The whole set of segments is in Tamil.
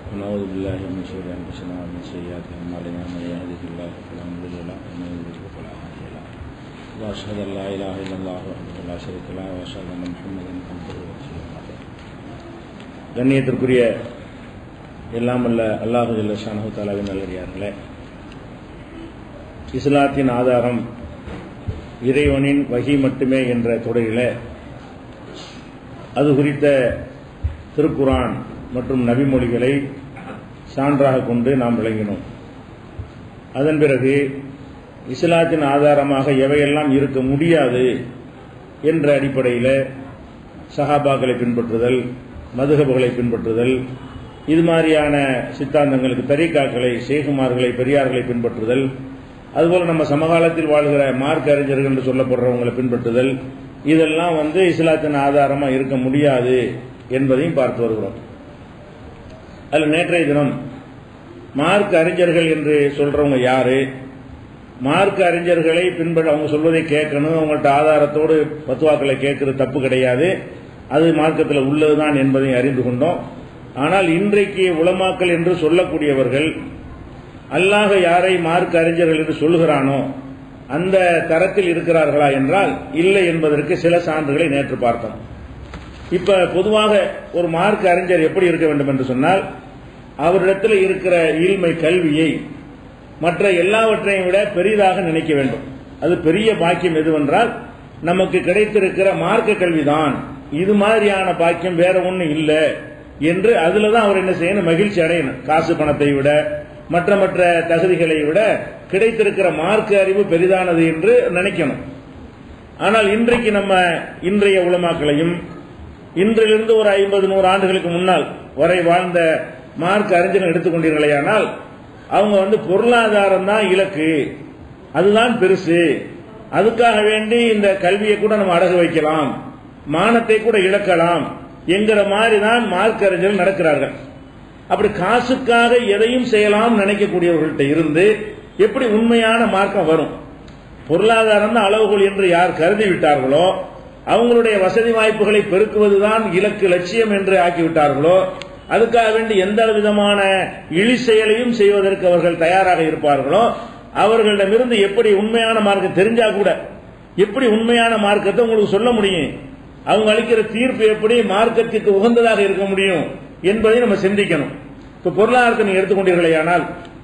ونعوذ بالله من شرور انفسنا ومن سيئات اعمالنا من يهده الله فلا مضل له ومن يضلل فلا هادي له واشهد ان لا اله الا الله وحده لا شريك له واشهد ان محمدا عبده ورسوله கண்ணியத்திற்குரிய எல்லாம் அல்ல அல்லாஹு ஜல்ல ஷானஹு தாலாவின் நல்லடியார்களே இஸ்லாத்தின் ஆதாரம் இறைவனின் வகி மட்டுமே என்ற தொடரில் அது குறித்த திருக்குரான் மற்றும் நபிமொழிகளை சான்றாக கொண்டு நாம் விளங்கினோம் அதன் பிறகு இஸ்லாத்தின் ஆதாரமாக எவையெல்லாம் இருக்க முடியாது என்ற அடிப்படையில் சஹாபாக்களை பின்பற்றுதல் மதுகபுகளை பின்பற்றுதல் இது மாதிரியான சித்தாந்தங்களுக்கு தரீக்காக்களை சேகுமார்களை பெரியார்களை பின்பற்றுதல் அதுபோல நம்ம சமகாலத்தில் வாழ்கிற மார்க் அறிஞர்கள் என்று சொல்லப்படுறவங்களை பின்பற்றுதல் இதெல்லாம் வந்து இஸ்லாத்தின் ஆதாரமாக இருக்க முடியாது என்பதையும் பார்த்து வருகிறோம் அதில் நேற்றைய தினம் மார்க் அறிஞர்கள் என்று சொல்றவங்க யாரு மார்க் அறிஞர்களை பின்பற்ற அவங்க சொல்வதை கேட்கணும் அவங்கள்ட்ட ஆதாரத்தோடு பத்துவாக்களை கேட்கறது தப்பு கிடையாது அது மார்க்கத்தில் உள்ளதுதான் என்பதை அறிந்து கொண்டோம் ஆனால் இன்றைக்கு உளமாக்கல் என்று சொல்லக்கூடியவர்கள் அல்லாஹ் யாரை மார்க் அறிஞர்கள் என்று சொல்லுகிறானோ அந்த தரத்தில் இருக்கிறார்களா என்றால் இல்லை என்பதற்கு சில சான்றுகளை நேற்று பார்த்தோம் இப்ப பொதுவாக ஒரு மார்க் அறிஞர் எப்படி இருக்க வேண்டும் என்று சொன்னால் அவரிடத்தில் இருக்கிற இல்மை கல்வியை மற்ற எல்லாவற்றையும் விட பெரிதாக நினைக்க வேண்டும் அது பெரிய பாக்கியம் எதுவென்றால் நமக்கு கிடைத்திருக்கிற மார்க்க கல்விதான் இது மாதிரியான பாக்கியம் வேற ஒன்றும் இல்லை என்று அதுல தான் அவர் என்ன செய்யணும் மகிழ்ச்சி அடையணும் காசு பணத்தை விட மற்ற மற்ற தகுதிகளை விட கிடைத்திருக்கிற மார்க்க அறிவு பெரிதானது என்று நினைக்கணும் ஆனால் இன்றைக்கு நம்ம இன்றைய உலமாக்களையும் இன்றிலிருந்து ஒரு ஐம்பது நூறு ஆண்டுகளுக்கு முன்னால் வரை வாழ்ந்த மார்க் அறிஞர்கள் எடுத்துக்கொண்டீர்களேயானால் அவங்க வந்து பொருளாதாரம் தான் இலக்கு அதுதான் பெருசு அதுக்காக வேண்டி இந்த கல்வியை கூட நம்ம அடகு வைக்கலாம் மானத்தை கூட இழக்கலாம் என்கிற மாதிரி தான் மார்க் அறிஞர்கள் நடக்கிறார்கள் அப்படி காசுக்காக எதையும் செய்யலாம் நினைக்கக்கூடியவர்கள்ட்ட இருந்து எப்படி உண்மையான மார்க்கம் வரும் பொருளாதாரம் தான் அளவுகோல் என்று யார் கருதி விட்டார்களோ அவங்களுடைய வசதி வாய்ப்புகளை பெருக்குவதுதான் இலக்கு லட்சியம் என்று ஆக்கிவிட்டார்களோ அதுக்காக வேண்டி எந்த விதமான இழி செயலையும் செய்வதற்கு அவர்கள் தயாராக இருப்பார்களோ அவர்களிடமிருந்து எப்படி உண்மையான மார்க்கம் தெரிஞ்சா கூட எப்படி உண்மையான மார்க்கத்தை உங்களுக்கு சொல்ல முடியும் அவங்க அளிக்கிற தீர்ப்பு எப்படி மார்க்கத்திற்கு உகந்ததாக இருக்க முடியும் என்பதை நம்ம சிந்திக்கணும் இப்ப பொருளாதாரத்தை நீங்க எடுத்துக்கொண்டீர்களே ஆனால்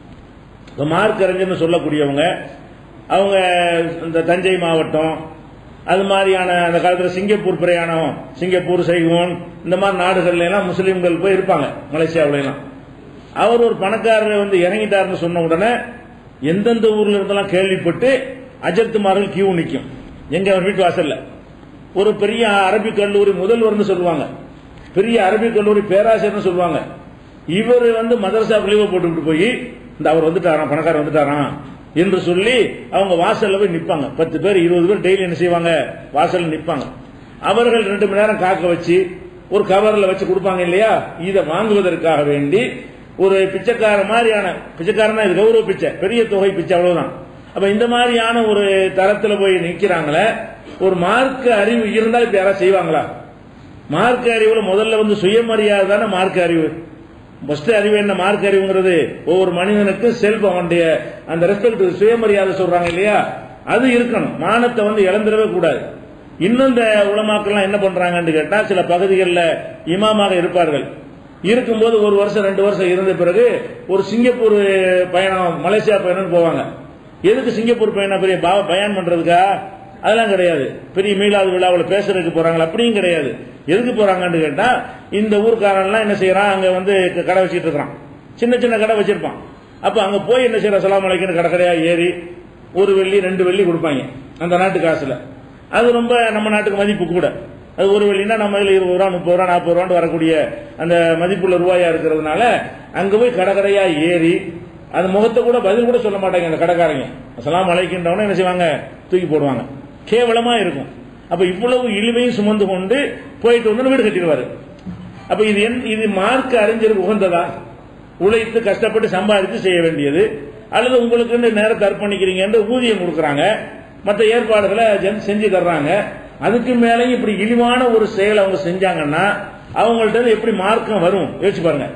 மார்க் அறிஞர்னு சொல்லக்கூடியவங்க அவங்க இந்த தஞ்சை மாவட்டம் அது மாதிரியான அந்த காலத்தில் சிங்கப்பூர் பிரயாணம் சிங்கப்பூர் சைகோன் இந்த மாதிரி நாடுகள்ல எல்லாம் முஸ்லீம்கள் போய் இருப்பாங்க மலேசியாவில எல்லாம் அவர் ஒரு பணக்காரர் வந்து இறங்கிட்டாருன்னு சொன்ன உடனே எந்தெந்த ஊர்ல இருந்தெல்லாம் கேள்விப்பட்டு அஜத்துமார்கள் கியூ நிற்கும் எங்க அவர் வீட்டு வாசல்ல ஒரு பெரிய அரபிக் கல்லூரி முதல்வர்னு சொல்லுவாங்க பெரிய அரபிக் கல்லூரி பேராசிரியர்னு சொல்லுவாங்க இவர் வந்து மதரசா லீவை போட்டுக்கிட்டு போய் இந்த அவர் வந்துட்டாராம் பணக்காரர் வந்துட்டாராம் என்று சொல்லி அவங்க வாசல்ல போய் நிற்பாங்க பத்து பேர் இருபது பேர் டெய்லி என்ன செய்வாங்க வாசல்ல நிற்பாங்க அவர்கள் ரெண்டு மணி நேரம் காக்க வச்சு ஒரு கவர்ல வச்சு கொடுப்பாங்க இல்லையா இதை வாங்குவதற்காக வேண்டி ஒரு பிச்சைக்கார மாதிரியான பிச்சைக்காரனா இது கௌரவ பிச்சை பெரிய தொகை பிச்சை அவ்வளவுதான் அப்ப இந்த மாதிரியான ஒரு தரத்துல போய் நிக்கிறாங்களே ஒரு மார்க்க அறிவு இருந்தால் இப்ப யாராவது செய்வாங்களா மார்க்க அறிவுல முதல்ல வந்து சுயமரியாதை தானே மார்க்க அறிவு ஃபர்ஸ்ட் அறிவு என்ன மார்க் அறிவுங்கிறது ஒவ்வொரு மனிதனுக்கு செல்ஃப் அவனுடைய அந்த ரெஸ்பெக்ட் சுயமரியாதை சொல்றாங்க இல்லையா அது இருக்கணும் மானத்தை வந்து இழந்துடவே கூடாது இன்னும் இந்த உலமாக்கெல்லாம் என்ன பண்றாங்கன்னு கேட்டா சில பகுதிகளில் இமாமாக இருப்பார்கள் இருக்கும்போது ஒரு வருஷம் ரெண்டு வருஷம் இருந்த பிறகு ஒரு சிங்கப்பூர் பயணம் மலேசியா பயணம் போவாங்க எதுக்கு சிங்கப்பூர் பயணம் பெரிய பயன் பண்றதுக்கா அதெல்லாம் கிடையாது பெரிய மீளாது விழாவில் பேசுறதுக்கு போறாங்க அப்படியும் கிடையாது எதுக்கு போறாங்கன்னு கேட்டா இந்த ஊர்க்காரன்லாம் என்ன செய்யறான் அங்க வந்து கடை வச்சுட்டு இருக்கிறான் சின்ன சின்ன கடை வச்சிருப்பான் அப்ப அங்க போய் என்ன செய்யற சலாம் அலைக்குன்னு கடை கடையா ஏறி ஒரு வெள்ளி ரெண்டு வெள்ளி கொடுப்பாங்க அந்த நாட்டு காசுல அது ரொம்ப நம்ம நாட்டுக்கு மதிப்பு கூட அது ஒரு வெள்ளினா நம்ம இதுல இருபது ரூபா முப்பது ரூபா நாற்பது ரூபான்னு வரக்கூடிய அந்த மதிப்புள்ள ரூபாயா இருக்கிறதுனால அங்க போய் கடை கடையா ஏறி அந்த முகத்தை கூட பதில் கூட சொல்ல மாட்டாங்க அந்த கடைக்காரங்க அசலாம் அழைக்கின்றவன என்ன செய்வாங்க தூக்கி போடுவாங்க கேவலமா இருக்கும் அப்ப இவ்வளவு இழிவையும் சுமந்து கொண்டு போயிட்டு வந்து வீடு கட்டிடுவாரு அப்ப இது இது மார்க் அறிஞருக்கு உகந்ததா உழைத்து கஷ்டப்பட்டு சம்பாதித்து செய்ய வேண்டியது அல்லது உங்களுக்கு நேரத்தை அர்ப்பணிக்கிறீங்க ஊதியம் கொடுக்கறாங்க மற்ற ஏற்பாடுகளை செஞ்சு தர்றாங்க அதுக்கு மேலேயும் இப்படி இழிவான ஒரு செயல் அவங்க செஞ்சாங்கன்னா அவங்கள்ட்ட எப்படி மார்க்கம் வரும் யோசிச்சு பாருங்க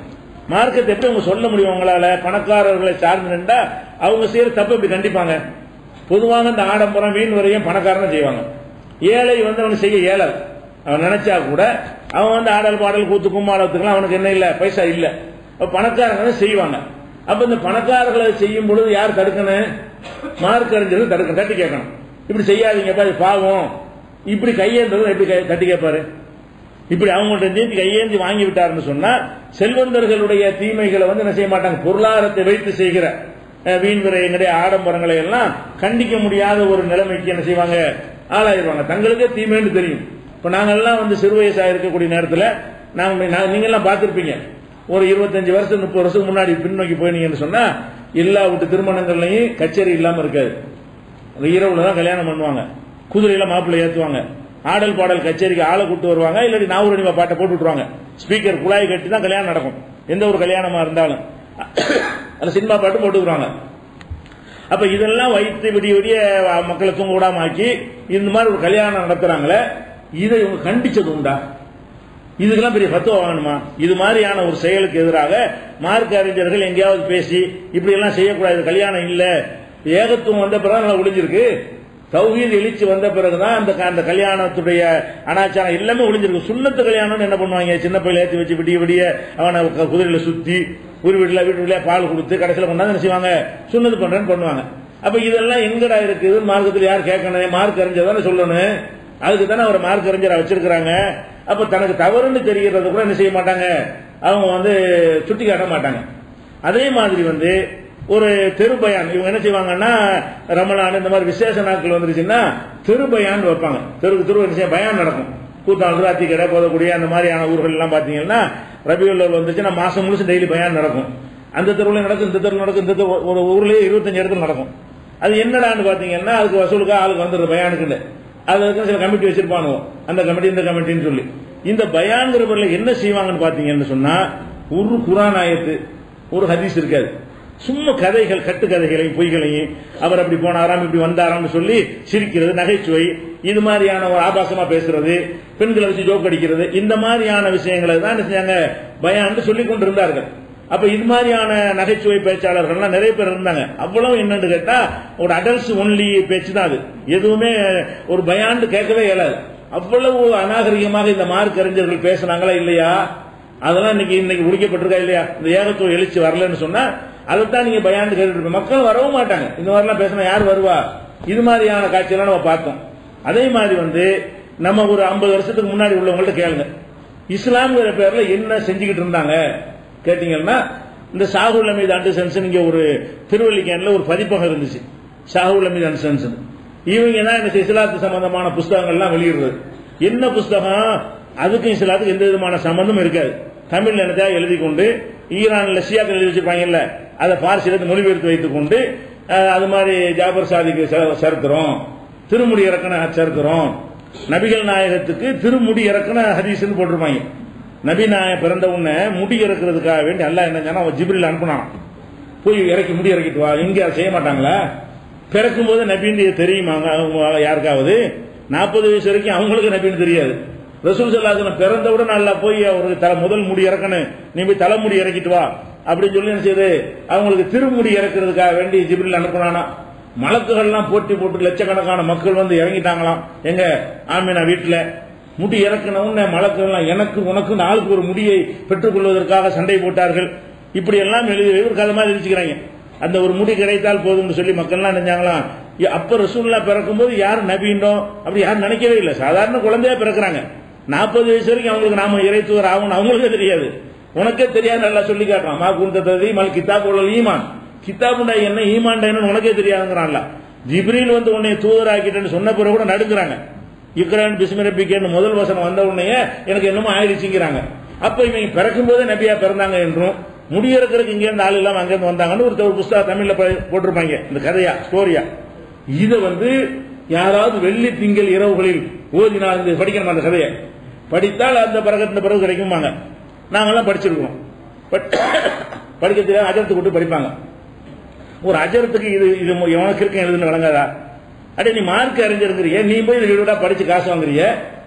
மார்க்கத்தை எப்படி அவங்க சொல்ல முடியும் உங்களால பணக்காரர்களை சார்ந்து நின்றா அவங்க செய்யற தப்பு இப்படி கண்டிப்பாங்க பொதுவாக இந்த ஆடம்பரம் வீண் வரையும் பணக்காரன் செய்வாங்க ஏழை வந்து அவன் செய்ய இயலாது அவன் நினைச்சா கூட அவன் வந்து ஆடல் பாடல் கூத்து கும்மாளத்துக்குலாம் அவனுக்கு என்ன இல்ல பைசா இல்ல அப்ப பணக்காரங்க தான் செய்வாங்க அப்ப இந்த பணக்காரர்களை செய்யும் பொழுது யார் தடுக்கணும் மார்க் அறிஞர்கள் தடுக்கணும் தட்டி கேட்கணும் இப்படி செய்யாதீங்கப்பா இது பாவம் இப்படி கையேந்ததும் எப்படி கை- தட்டி கேட்பாரு இப்படி அவங்கள்ட்ட நீதி கையேந்தி வாங்கி விட்டாருன்னு சொன்னா செல்வந்தர்களுடைய தீமைகளை வந்து என்ன செய்ய மாட்டாங்க பொருளாதாரத்தை வைத்து செய்கிற அஹ், வீண் விரயங்களுடைய ஆடம்பரங்களை எல்லாம் கண்டிக்க முடியாத ஒரு நிலைமைக்கு என்ன செய்வாங்க ஆளாயிருவாங்க தங்களுக்கே தீமைன்னு தெரியும் இப்ப நாங்கெல்லாம் வந்து சிறு வயசா இருக்கக்கூடிய நேரத்தில் நாங்க நான்- நீங்க எல்லாம் பார்த்திருப்பீங்க ஒரு இருபத்தஞ்சு வருஷம் முப்பது வருஷத்துக்கு முன்னாடி பின்னோக்கி போனீங்கன்னு சொன்னா எல்லா வீட்டு திருமணங்கள்லையும் கச்சேரி இல்லாம இருக்காது அந்த இரவுல தான் கல்யாணம் பண்ணுவாங்க குதிரையில மாப்பிள்ளை ஏத்துவாங்க ஆடல் பாடல் கச்சேரிக்கு ஆளை கூட்டு வருவாங்க இல்லாட்டி நாவூரணிமா பாட்டை போட்டு விட்டுருவாங்க ஸ்பீக்கர் குழாய் கட்டி தான் கல்யாணம் நடக்கும் எந்த ஒரு கல்யாணமா இருந்தாலும் அதுல சினிமா பாட்டு போட்டுக்கிறாங்க அப்ப இதெல்லாம் வைத்து விடிய விடிய மக்களை தூங்க விடாம ஆக்கி இந்த மாதிரி ஒரு கல்யாணம் நடத்துறாங்களே இதை இவங்க கண்டிச்சது உண்டா இதுக்கெல்லாம் பெரிய பத்துவ வாங்கணுமா இது மாதிரியான ஒரு செயலுக்கு எதிராக மார்க்க அறிஞர்கள் எங்கேயாவது பேசி இப்படி எல்லாம் செய்யக்கூடாது கல்யாணம் இல்ல ஏகத்துவம் வந்த பிறகு நல்லா ஒளிஞ்சிருக்கு தௌஹீத் எழுச்சி வந்த பிறகுதான் அந்த க- அந்த கல்யாணத்துடைய அனாச்சாரம் எல்லாமே ஒளிஞ்சிருக்கு சுண்ணத்து கல்யாணம்னு என்ன பண்ணுவாங்க சின்ன பையில ஏற்றி வச்சு விடிய விடிய அவனை க- குதிரையில சுத்தி ஒரு வீட்டுல வீட்டு வீட்டுல பால் கொடுத்து கடைசியில கொண்டாந்து என்ன செய்வாங்க சுண்ணத்து பண்றேன்னு பண்ணுவாங்க அப்ப இதெல்லாம் எங்கடா இருக்குது மார்க்கத்தில் யார் கேட்கணும் மார்க் அறிஞ்சதானே சொல்லணும் அதுக்கு தானே அவர் மார்க் அறிஞரை வச்சிருக்கிறாங்க அப்ப தனக்கு தவறுன்னு தெரிகிறது கூட என்ன செய்ய மாட்டாங்க அவங்க வந்து சுட்டி காட்ட மாட்டாங்க அதே மாதிரி வந்து ஒரு தெருபயான் இவங்க என்ன செய்வாங்கன்னா ரமலான் இந்த மாதிரி விசேஷ நாட்கள் வந்துருச்சுன்னா தெருபயான் வைப்பாங்க தெருக்கு தெரு என்ன செய்ய பயான் நடக்கும் கூத்தாண்டு ராத்தி கடை போதக்கூடிய அந்த மாதிரியான ஊர்கள் எல்லாம் பாத்தீங்கன்னா ரபியுள்ள வந்துச்சுன்னா மாசம் முழுசு டெய்லி பயான் நடக்கும் அந்த தெருவுல நடக்கும் இந்த தெருவில் நடக்கும் இந்த தெரு- ஒரு ஊர்லயே இருபத்தஞ்சு இடத்துல நடக்கும் அது என்னடான்னு பாத்தீங்கன்னா அதுக்கு வசூலுக்கு ஆளுக்கு வந்துடுது பயானுக்குன்னு அதுக்கு சில கமிட்டி வச்சிருப்பானுவோ அந்த கமிட்டி இந்த கமிட்டின்னு சொல்லி இந்த பயான்கிற பேர்ல என்ன செய்வாங்கன்னு பாத்தீங்கன்னு சொன்னா ஒரு குரான் ஆயத்து ஒரு ஹதீஸ் இருக்காது சும்மா கதைகள் கட்டுக்கதைகளையும் பொய்களையும் அவர் அப்படி போனாராம் இப்படி வந்தாராம்னு சொல்லி சிரிக்கிறது நகைச்சுவை இது மாதிரியான ஒரு ஆபாசமா பேசுறது பெண்களை வச்சு ஜோக் அடிக்கிறது இந்த மாதிரியான விஷயங்களை தான் என்ன செஞ்சாங்க பயான்னு சொல்லி கொண்டிருந்தார்கள் அப்ப இது மாதிரியான நகைச்சுவை பேச்சாளர்கள்லாம் நிறைய பேர் இருந்தாங்க அவ்வளவு என்னன்னு கேட்டா ஒரு அடல்ட்ஸ் ஒன்லி பேச்சு தான் அது எதுவுமே ஒரு பயாண்டு கேட்கவே இயலாது அவ்வளவு அநாகரிகமாக இந்த மார்க் அறிஞர்கள் பேசுனாங்களா இல்லையா அதெல்லாம் இன்னைக்கு இன்னைக்கு முடிக்கப்பட்டிருக்கா இல்லையா இந்த ஏகத்துவ எழுச்சி வரலன்னு சொன்னா அதைத்தான் நீங்க பயாண்டு கேட்டுட்டு இருப்பீங்க. மக்கள் வரவும் மாட்டாங்க இந்த மாதிரிலாம் பேசினா யார் வருவா இது மாதிரியான காட்சியெல்லாம் நம்ம பார்த்தோம் அதே மாதிரி வந்து நம்ம ஒரு ஐம்பது வருஷத்துக்கு முன்னாடி உள்ளவங்கள்ட்ட கேளுங்க இஸ்லாம்ங்கிற பேர்ல என்ன செஞ்சுக்கிட்டு இருந்தாங்க கேட்டீங்கன்னா இந்த ஷாகுல் அமீது அண்டர்சன்ஸ் இங்க ஒரு திருவல்லிக்கேன்ல ஒரு பதிப்பகம் இருந்துச்சு ஷாகுல் அமீது அண்டர்சன்ஸ் இவங்க தான் என்ன இஸ்லாத்து சம்பந்தமான புஸ்தகங்கள்லாம் வெளியிடுறது என்ன புஸ்தகம் அதுக்கும் இஸ்லாத்துக்கு எந்த விதமான சம்பந்தமும் இருக்காது தமிழ்ல என்னதா எழுதி கொண்டு ஈரான்ல ஷியாக்கள் எழுதி வச்சிருப்பாங்கல்ல அதை பார்சியிலிருந்து மொழிபெயர்த்து வைத்துக் கொண்டு அஹ், அது மாதிரி ஜாபர் சாதிக்கு ச- சரித்திரம் திருமுடி இறக்கண சரித்திரம் நபிகள் நாயகத்துக்கு திருமுடி இறக்கண ஹதீஸ்னு போட்டிருப்பாங்க நபி நாய பிறந்த உடனே முடி இறக்குறதுக்காக வேண்டி அல்லாஹ் என்ன செஞ்சானா, அவன் ஜிப்ரில் அனுப்புனான் போய் இறக்கி முடி இறக்கிட்டு வா இங்க அதை செய்ய மாட்டாங்களா பிறக்கும் போது நபின்னு தெரியுமா அவங்க- அவங்க யாருக்காவது நாற்பது வயசு வரைக்கும் அவங்களுக்கு நபின்னு தெரியாது ரசூல் சல்லாசன பிறந்தவுடன் நல்லா போய் அவருக்கு தலை முதல் முடி இறக்கணும் நீ போய் தலைமுடி இறக்கிட்டு வா அப்படின்னு சொல்லி என்ன செய்யுது அவங்களுக்கு திருமுடி இறக்குறதுக்காக வேண்டி ஜிப்ரில் அனுப்புனானா மலக்குகள்லாம் போட்டி போட்டு லட்சக்கணக்கான மக்கள் வந்து இறங்கிட்டாங்களாம் எங்க ஆமினா வீட்டுல முடி இறக்கணும்னு மலக்குகள்லாம் எனக்கு உனக்கு ஆளுக்கு ஒரு முடியை பெற்றுக் கொள்வதற்காக சண்டை போட்டார்கள் இப்படி எல்லாம் எழுதி ஒரு கதை மாதிரி எழுதிக்கிறாங்க அந்த ஒரு முடி கிடைத்தால் போதும்னு சொல்லி மக்கள்லாம் நினைச்சாங்களாம் இ- அப்ப ரசூல்லா பிறக்கும்போது யார் நபின்றோம் அப்படி யாரும் நினைக்கவே இல்லை சாதாரண குழந்தையா பிறக்குறாங்க நாற்பது வயசு வரைக்கும் அவங்களுக்கு நாம இறைத்துவர் ஆகணும் அவங்களுக்கே தெரியாது உனக்கே தெரியாது நல்லா சொல்லி காட்டுறான் மா குந்த ததி மல் கிதாப் உள்ள ஈமான் கிதாபுண்டா என்ன ஈமான்டா என்னன்னு உனக்கே தெரியாதுங்கிறான்ல ஜிப்ரீல் வந்து உன்னை தூதராக்கிட்டேன்னு சொன்ன பிறகு கூட நடுக்கிறாங்க இக்ரான் பிஸ்மிரபிக்கேன்னு முதல் வசனம் வந்த உடனே எனக்கு என்னமோ ஆயிடுச்சுங்கிறாங்க அப்ப இவங்க பிறக்கும் போதே நபியா பிறந்தாங்க என்றும் முடியறதுக்கு இங்க இருந்து ஆள் இல்லாம அங்க இருந்து வந்தாங்கன்னு ஒரு ஒரு புஸ்தகம் தமிழ்ல ப- போட்டிருப்பாங்க இந்த கதையா ஸ்டோரியா இத வந்து யாராவது வெள்ளி திங்கள் இரவுகளில் ஓதினால் இந்த படிக்கணும் அந்த கதையை படித்தால் அந்த பிறகு இந்த பிறகு கிடைக்குமாங்க நாங்கெல்லாம் படிச்சிருக்கோம் பட் படிக்க தெரியாத அஜரத்து கூட்டு படிப்பாங்க ஒரு அஜரத்துக்கு இது இது எவனுக்கு இருக்க எழுதுன்னு வழங்காதா அடே நீ மார்க் அறிஞருங்கிறிய நீ போய் இது வீடா படிச்சு காசு வாங்குறிய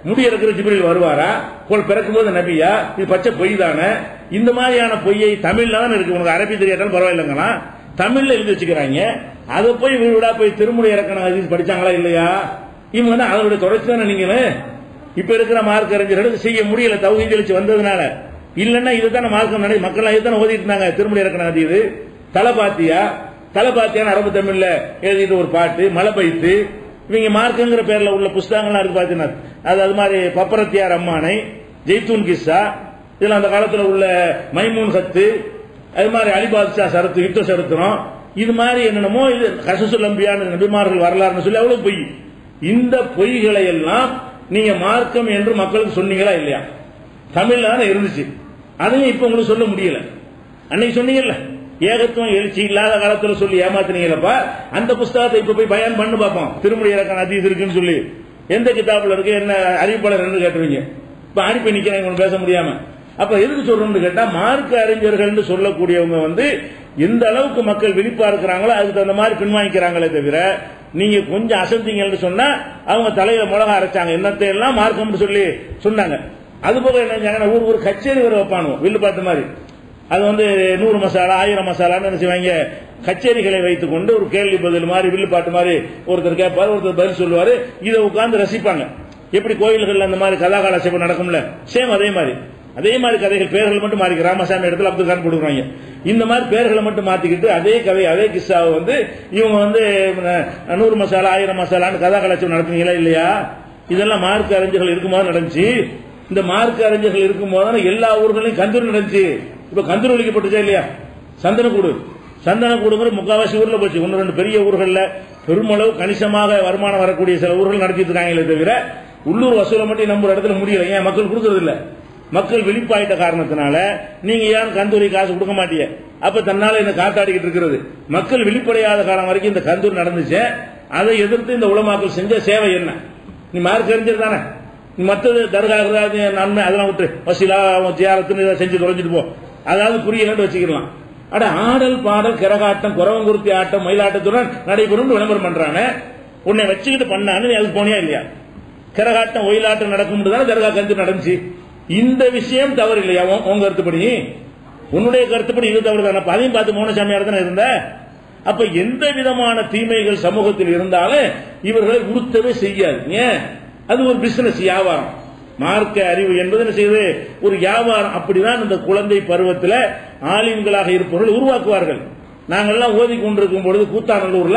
முடி இருக்கிற ஜிப்ரில் வருவாரா போல் பிறக்கும்போது நபியா இது பச்சை பொய் தானே இந்த மாதிரியான பொய்யை தமிழ்ல தான் இருக்கு உனக்கு அரபி தெரியாட்டாலும் பரவாயில்லைங்களா தமிழ்ல எழுதி வச்சுக்கிறாங்க அதை போய் வீடு வீடா போய் திருமுறை இறக்கணும் ஹதீஸ் படிச்சாங்களா இல்லையா இவங்க தான் அதனுடைய தொடர்ச்சி தானே நீங்களே இப்ப இருக்கிற மார்க் அறிஞர்கள் செய்ய முடியல தகுதி தெளிச்சு வந்ததுனால இல்லன்னா இதுதானே மார்க்கம் நடை மக்கள் இதுதானே ஓதிட்டு இருந்தாங்க திருமுறை இறக்கணும் அது இது தலை பாத்தியா தலை பாத்தியான அரபு தமிழ்ல எழுதிட்டு ஒரு பாட்டு மலை பைத்து இவங்க மார்க்குங்கிற பேர்ல உள்ள புஸ்தகங்கள்லாம் இருக்கு பாத்தீங்கன்னா அது அது மாதிரி பப்பரத்தியார் அம்மானை ஜெய்தூன் கிஸ்ஸா இதெல்லாம் அந்த காலத்துல உள்ள மைமூன் சத்து அது மாதிரி அலிபாத்ஷா சரத்து யுத்த சரித்திரம் இது மாதிரி என்னென்னமோ இது கசசுல் அம்பியான நபிமார்கள் வரலாறுன்னு சொல்லி அவ்வளவு பொய் இந்த பொய்களை எல்லாம் நீங்க மார்க்கம் என்று மக்களுக்கு சொன்னீங்களா இல்லையா தமிழ்ல தானே இருந்துச்சு அதையும் இப்ப உங்களுக்கு சொல்ல முடியல அன்னைக்கு சொன்னீங்கல்ல ஏகத்துவம் எழுச்சி இல்லாத காலத்துல சொல்லி ஏமாத்தினீங்களப்பா அந்த புஸ்தகத்தை இப்ப போய் பயன் பண்ணு பார்ப்போம் திருமுறை இலக்கண அதீஸ் இருக்குன்னு சொல்லி எந்த கிதாபுல இருக்கு என்ன அறிவிப்பாளர் என்று கேட்டுருவீங்க இப்ப அனுப்பி நிக்கிறேன் உங்களை பேச முடியாம அப்ப எதுக்கு சொல்றோம்னு கேட்டா மார்க்க அறிஞர்கள் சொல்லக்கூடியவங்க வந்து எந்த அளவுக்கு மக்கள் விழிப்பா இருக்கிறாங்களோ அதுக்கு தகுந்த மாதிரி பின்வாங்கிக்கிறாங்களே தவிர நீங்க கொஞ்சம் அசந்தீங்கன்னு சொன்னா அவங்க தலையில மிளகா அரைச்சாங்க என்னத்தை எல்லாம் மார்க்கம்னு சொல்லி சொன்னாங்க அது போக என்ன செஞ்சாங்கன்னா ஊர் ஒரு கச்சேரி வர வைப்பானுவோம் வில்லு பார்த்த மாதிரி அது வந்து நூறு மசாலா ஆயிரம் மசாலான்னு என்ன செய்வாங்க கச்சேரிகளை வைத்துக் கொண்டு ஒரு கேள்வி பதில் மாதிரி வில்லு பாட்டு மாதிரி ஒருத்தர் கேட்பாரு ஒருத்தர் பதில் சொல்லுவாரு இதை உட்கார்ந்து ரசிப்பாங்க எப்படி கோயில்கள் அந்த மாதிரி கதாகால சேவை நடக்கும்ல சேம் அதே மாதிரி அதே மாதிரி கதைகள் பேர்கள் மட்டும் மாறி ராமசாமி இடத்துல அப்துல் கான் கொடுக்குறாங்க இந்த மாதிரி பேர்களை மட்டும் மாத்திக்கிட்டு அதே கதை அதே கிஸ்ஸாவை வந்து இவங்க வந்து அஹ், நூறு மசாலா ஆயிரம் மசாலான்னு கதா கலாச்சாரம் நடத்துனீங்களா இல்லையா இதெல்லாம் மார்க் அறிஞர்கள் இருக்கும்போது நடந்துச்சு இந்த மார்க் அறிஞர்கள் இருக்கும்போது எல்லா ஊர்களையும் கந்தூர் நடந்துச்சு இப்ப கந்தூர் ஒழிக்கப்பட்டுச்சா இல்லையா சந்தனக்கூடு சந்தனக்கூடுங்கிற முக்காவாசி ஊர்ல போச்சு ஒன்னு ரெண்டு பெரிய ஊர்கள்ல பெருமளவு கணிசமாக வருமானம் வரக்கூடிய சில ஊர்கள் நடத்திட்டு இருக்காங்களே தவிர உள்ளூர் வசூலை மட்டும் நம்புற இடத்துல முடியல ஏன் மக்கள் கொடுக்கறது இல்ல மக்கள் விழிப்பாயிட்ட காரணத்தினால நீங்க ஏன் கந்தூரி காசு கொடுக்க மாட்டீங்க அப்ப தன்னால என்ன காத்தாடிக்கிட்டு இருக்கிறது மக்கள் விழிப்படையாத காலம் வரைக்கும் இந்த கந்தூர் நடந்துச்சு அதை எதிர்த்து இந்த உலமாக்கள் செஞ்ச சேவை என்ன நீ மார்க் அறிஞர் தானே நீ மற்றது தர்கா நன்மை அதெல்லாம் விட்டு வசீலா ஜியாரத்துன்னு இதை செஞ்சு தொலைஞ்சிட்டு போ அதாவது புரியலன்னு வச்சுக்கலாம் அட ஆடல் பாடல் கரகாட்டம் குறவங்குருத்தி ஆட்டம் மயிலாட்டத்துடன் நடைபெறும் விளம்பரம் பண்றானே உன்னை வச்சுக்கிட்டு பண்ணான்னு நீ அதுக்கு போனியா இல்லையா கரகாட்டம் ஒயிலாட்டம் நடக்கும் தானே தர்கா கந்து நடந்துச்சு இந்த விஷயம் தவறு இல்லையா உன் உன் கருத்துப்படி உன்னுடைய கருத்துப்படி இது தவறு தானே அப்ப அதையும் பார்த்து மௌனசாமியார் தானே இருந்த அப்ப எந்த விதமான தீமைகள் சமூகத்தில் இருந்தாலும் இவர்களை உறுத்தவே செய்யாது ஏன் அது ஒரு பிசினஸ் வியாபாரம் மார்க்க அறிவு என்பது என்ன செய்யுது ஒரு வியாபாரம் அப்படிதான் இந்த குழந்தை பருவத்தில் ஆலிம்களாக இருப்பவர்கள் உருவாக்குவார்கள் நாங்கெல்லாம் ஓதி கொண்டிருக்கும் பொழுது கூத்தாநல்லூர்ல